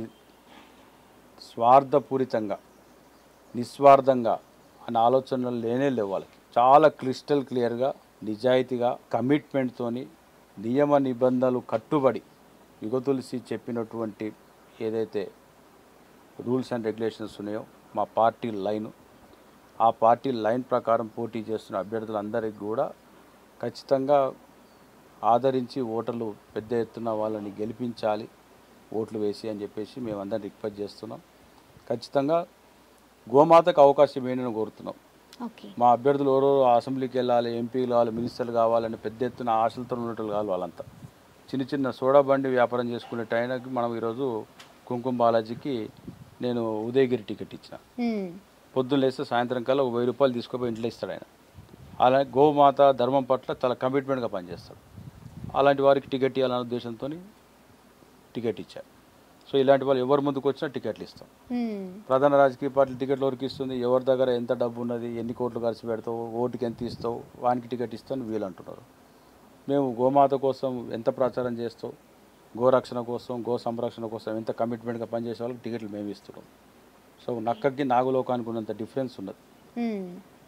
స్వార్థపూరితంగా నిస్వార్థంగా అనే ఆలోచనలు లేనే లేవు వాళ్ళకి చాలా క్రిస్టల్ క్లియర్గా నిజాయితీగా కమిట్మెంట్తోని నియమ నిబంధనలు కట్టుబడి యుగతులసి చెప్పినటువంటి ఏదైతే రూల్స్ అండ్ రెగ్యులేషన్స్ ఉన్నాయో మా పార్టీ లైన్ ఆ పార్టీ లైన్ ప్రకారం పోటీ చేస్తున్న అభ్యర్థులందరికీ కూడా ఖచ్చితంగా ఆదరించి ఓటర్లు పెద్ద ఎత్తున వాళ్ళని గెలిపించాలి ఓట్లు వేసి అని చెప్పేసి మేమందరం రిక్వెస్ట్ చేస్తున్నాం ఖచ్చితంగా గోమాతకు అవకాశం ఏంటని కోరుతున్నాం ఓకే మా అభ్యర్థులు ఎవరో అసెంబ్లీకి వెళ్ళాలి ఎంపీలు కావాలి మినిస్టర్లు కావాలని పెద్ద ఎత్తున ఆశలతో ఉన్నట్లు కావాలి వాళ్ళంతా చిన్న చిన్న సోడా బండి వ్యాపారం చేసుకునే టైంకి మనం ఈరోజు కుంకుమ బాలాజీకి నేను ఉదయగిరి టికెట్ ఇచ్చిన మ్మ్. పొద్దున్న లేస్తే సాయంత్రం కల్లా ఒక వెయ్యి రూపాయలు తీసుకుపోయి ఇంట్లో ఇస్తాడు ఆయన అలాగే గోమాత ధర్మం పట్ల చాలా కమిట్మెంట్గా పనిచేస్తాడు అలాంటి వారికి టికెట్ ఇవ్వాలనే ఉద్దేశంతో టికెట్ ఇచ్చారు సో ఇలాంటి వాళ్ళు ఎవరు ముందుకు వచ్చినా టికెట్లు ఇస్తాం మ్మ్. ప్రధాన రాజకీయ పార్టీలు టికెట్లు ఎవరికి ఇస్తుంది ఎవరి దగ్గర ఎంత డబ్బు ఉన్నది ఎన్ని కోట్లు ఖర్చు పెడతావు ఓటుకి ఎంత ఇస్తావు వానికి టికెట్ ఇస్తాను వీళ్ళు అంటున్నారు మేము గోమాత కోసం ఎంత ప్రచారం చేస్తావు గోరక్షణ కోసం గో సంరక్షణ కోసం ఎంత కమిట్మెంట్గా పనిచేసే వాళ్ళకి టికెట్లు మేము ఇస్తున్నాం సో నక్కకి నాగులోకానికి ఉన్నంత డిఫరెన్స్ ఉన్నది మ్మ్.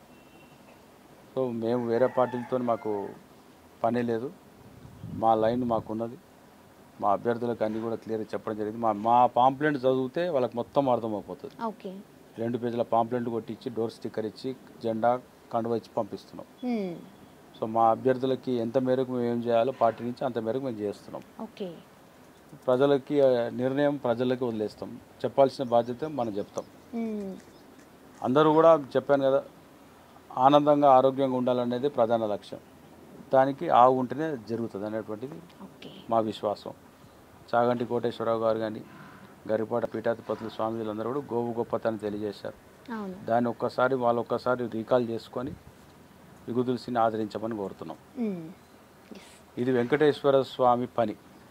సో మేము వేరే పార్టీలతో మాకు పని లేదు మా లైన్ మాకున్నది మా అభ్యర్థులకు అన్నీ కూడా క్లియర్గా చెప్పడం జరిగింది మా మా పాంప్లెంట్ చదివితే వాళ్ళకి మొత్తం అర్థమైపోతుంది ఓకే రెండు పేజీల పాంప్లెంట్ కొట్టించి డోర్ స్టిక్కర్ ఇచ్చి జెండా కండువ ఇచ్చి పంపిస్తున్నాం మ్మ్. సో మా అభ్యర్థులకి ఎంత మేరకు మేము ఏం చేయాలో పార్టీ నుంచి అంత మేరకు మేము చేస్తున్నాం ఓకే ప్రజలకి ఆ, నిర్ణయం ప్రజలకి వదిలేస్తాం చెప్పాల్సిన బాధ్యత మనం చెప్తాం మ్మ్. అందరూ కూడా చెప్పాను కదా ఆనందంగా ఆరోగ్యంగా ఉండాలనేది ప్రధాన లక్ష్యం దానికి ఆవు ఉంటేనే జరుగుతుంది అనేటువంటిది ఓకే మా విశ్వాసం చాగంటి కోటేశ్వరరావు గారు కానీ గరిపాట పీఠాధిపతులు స్వామీలందరూ కూడా గోవు గొప్పతనం తెలియజేశారు అవును దాన్ని ఒక్కసారి వాళ్ళు ఒక్కసారి రీకాల్ చేసుకొని విగుతులసిని ఆదరించమని కోరుతున్నాం మ్మ్. ఎస్ ఇది వెంకటేశ్వర స్వామి పని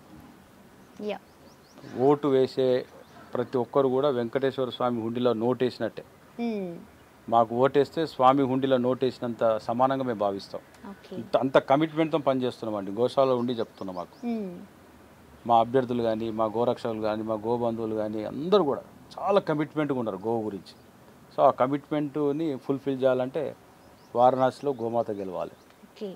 యా ఓటు వేసే ప్రతి ఒక్కరు కూడా వెంకటేశ్వర స్వామి హుండీలో నోటేసినట్టే మ్మ్. మాకు ఓటేస్తే స్వామి హుండీలో నోటేసినంత సమానంగా మేము భావిస్తాం ఓకే అంత- అంత కమిట్మెంట్తో పనిచేస్తున్నామండి గోశాలలో ఉండి చెప్తున్నాం మాకు మ్మ్. మా అభ్యర్థులు కానీ మా గోరక్షకులు కానీ మా గోబంధువులు కానీ అందరూ కూడా చాలా కమిట్మెంట్గా ఉన్నారు గోవు గురించి సో ఆ కమిట్మెంట్ని ఫుల్ఫిల్ చేయాలంటే వారణాసిలో గోమాత గెలవాలి ఓకే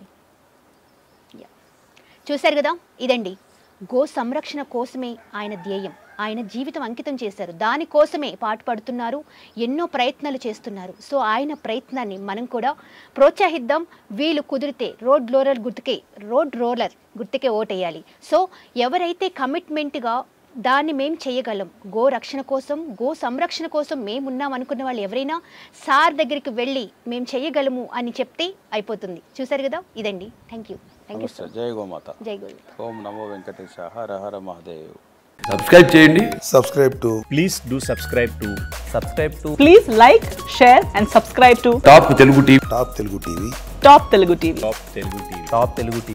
యా చూశారు కదా ఇదండి గో సంరక్షణ కోసమే ఆయన ధ్యేయం ఆయన జీవితం అంకితం చేశారు దానికోసమే పాటుపడుతున్నారు ఎన్నో ప్రయత్నాలు చేస్తున్నారు సో ఆయన ప్రయత్నాన్ని మనం కూడా ప్రోత్సహిద్దాం వీలు కుదిరితే రోడ్ రోలర్ గుర్తుకే రోడ్ రోలర్ గుర్తుకే ఓటేయాలి సో ఎవరైతే కమిట్మెంట్గా దాన్ని మేము చేయగలం గో రక్షణ కోసం గో సంరక్షణ కోసం మేమున్నాం అనుకున్న వాళ్ళు ఎవరైనా సార్ దగ్గరికి వెళ్ళి మేము చేయగలము అని చెప్తే అయిపోతుంది చూసారు కదా ఇదండి థ్యాంక్ యూ థ్యాంక్ యూ నమస్తే జై గోమాత జై గురు ఓం నమో వెంకటేశ హర హర మహాదేవ్ సబ్స్క్రైబ్ చేయండి subscribe to please do subscribe to subscribe to Please like, share, and subscribe to top Telugu TV Top Telugu TV. Top Telugu TV. top telugu tv top telugu tv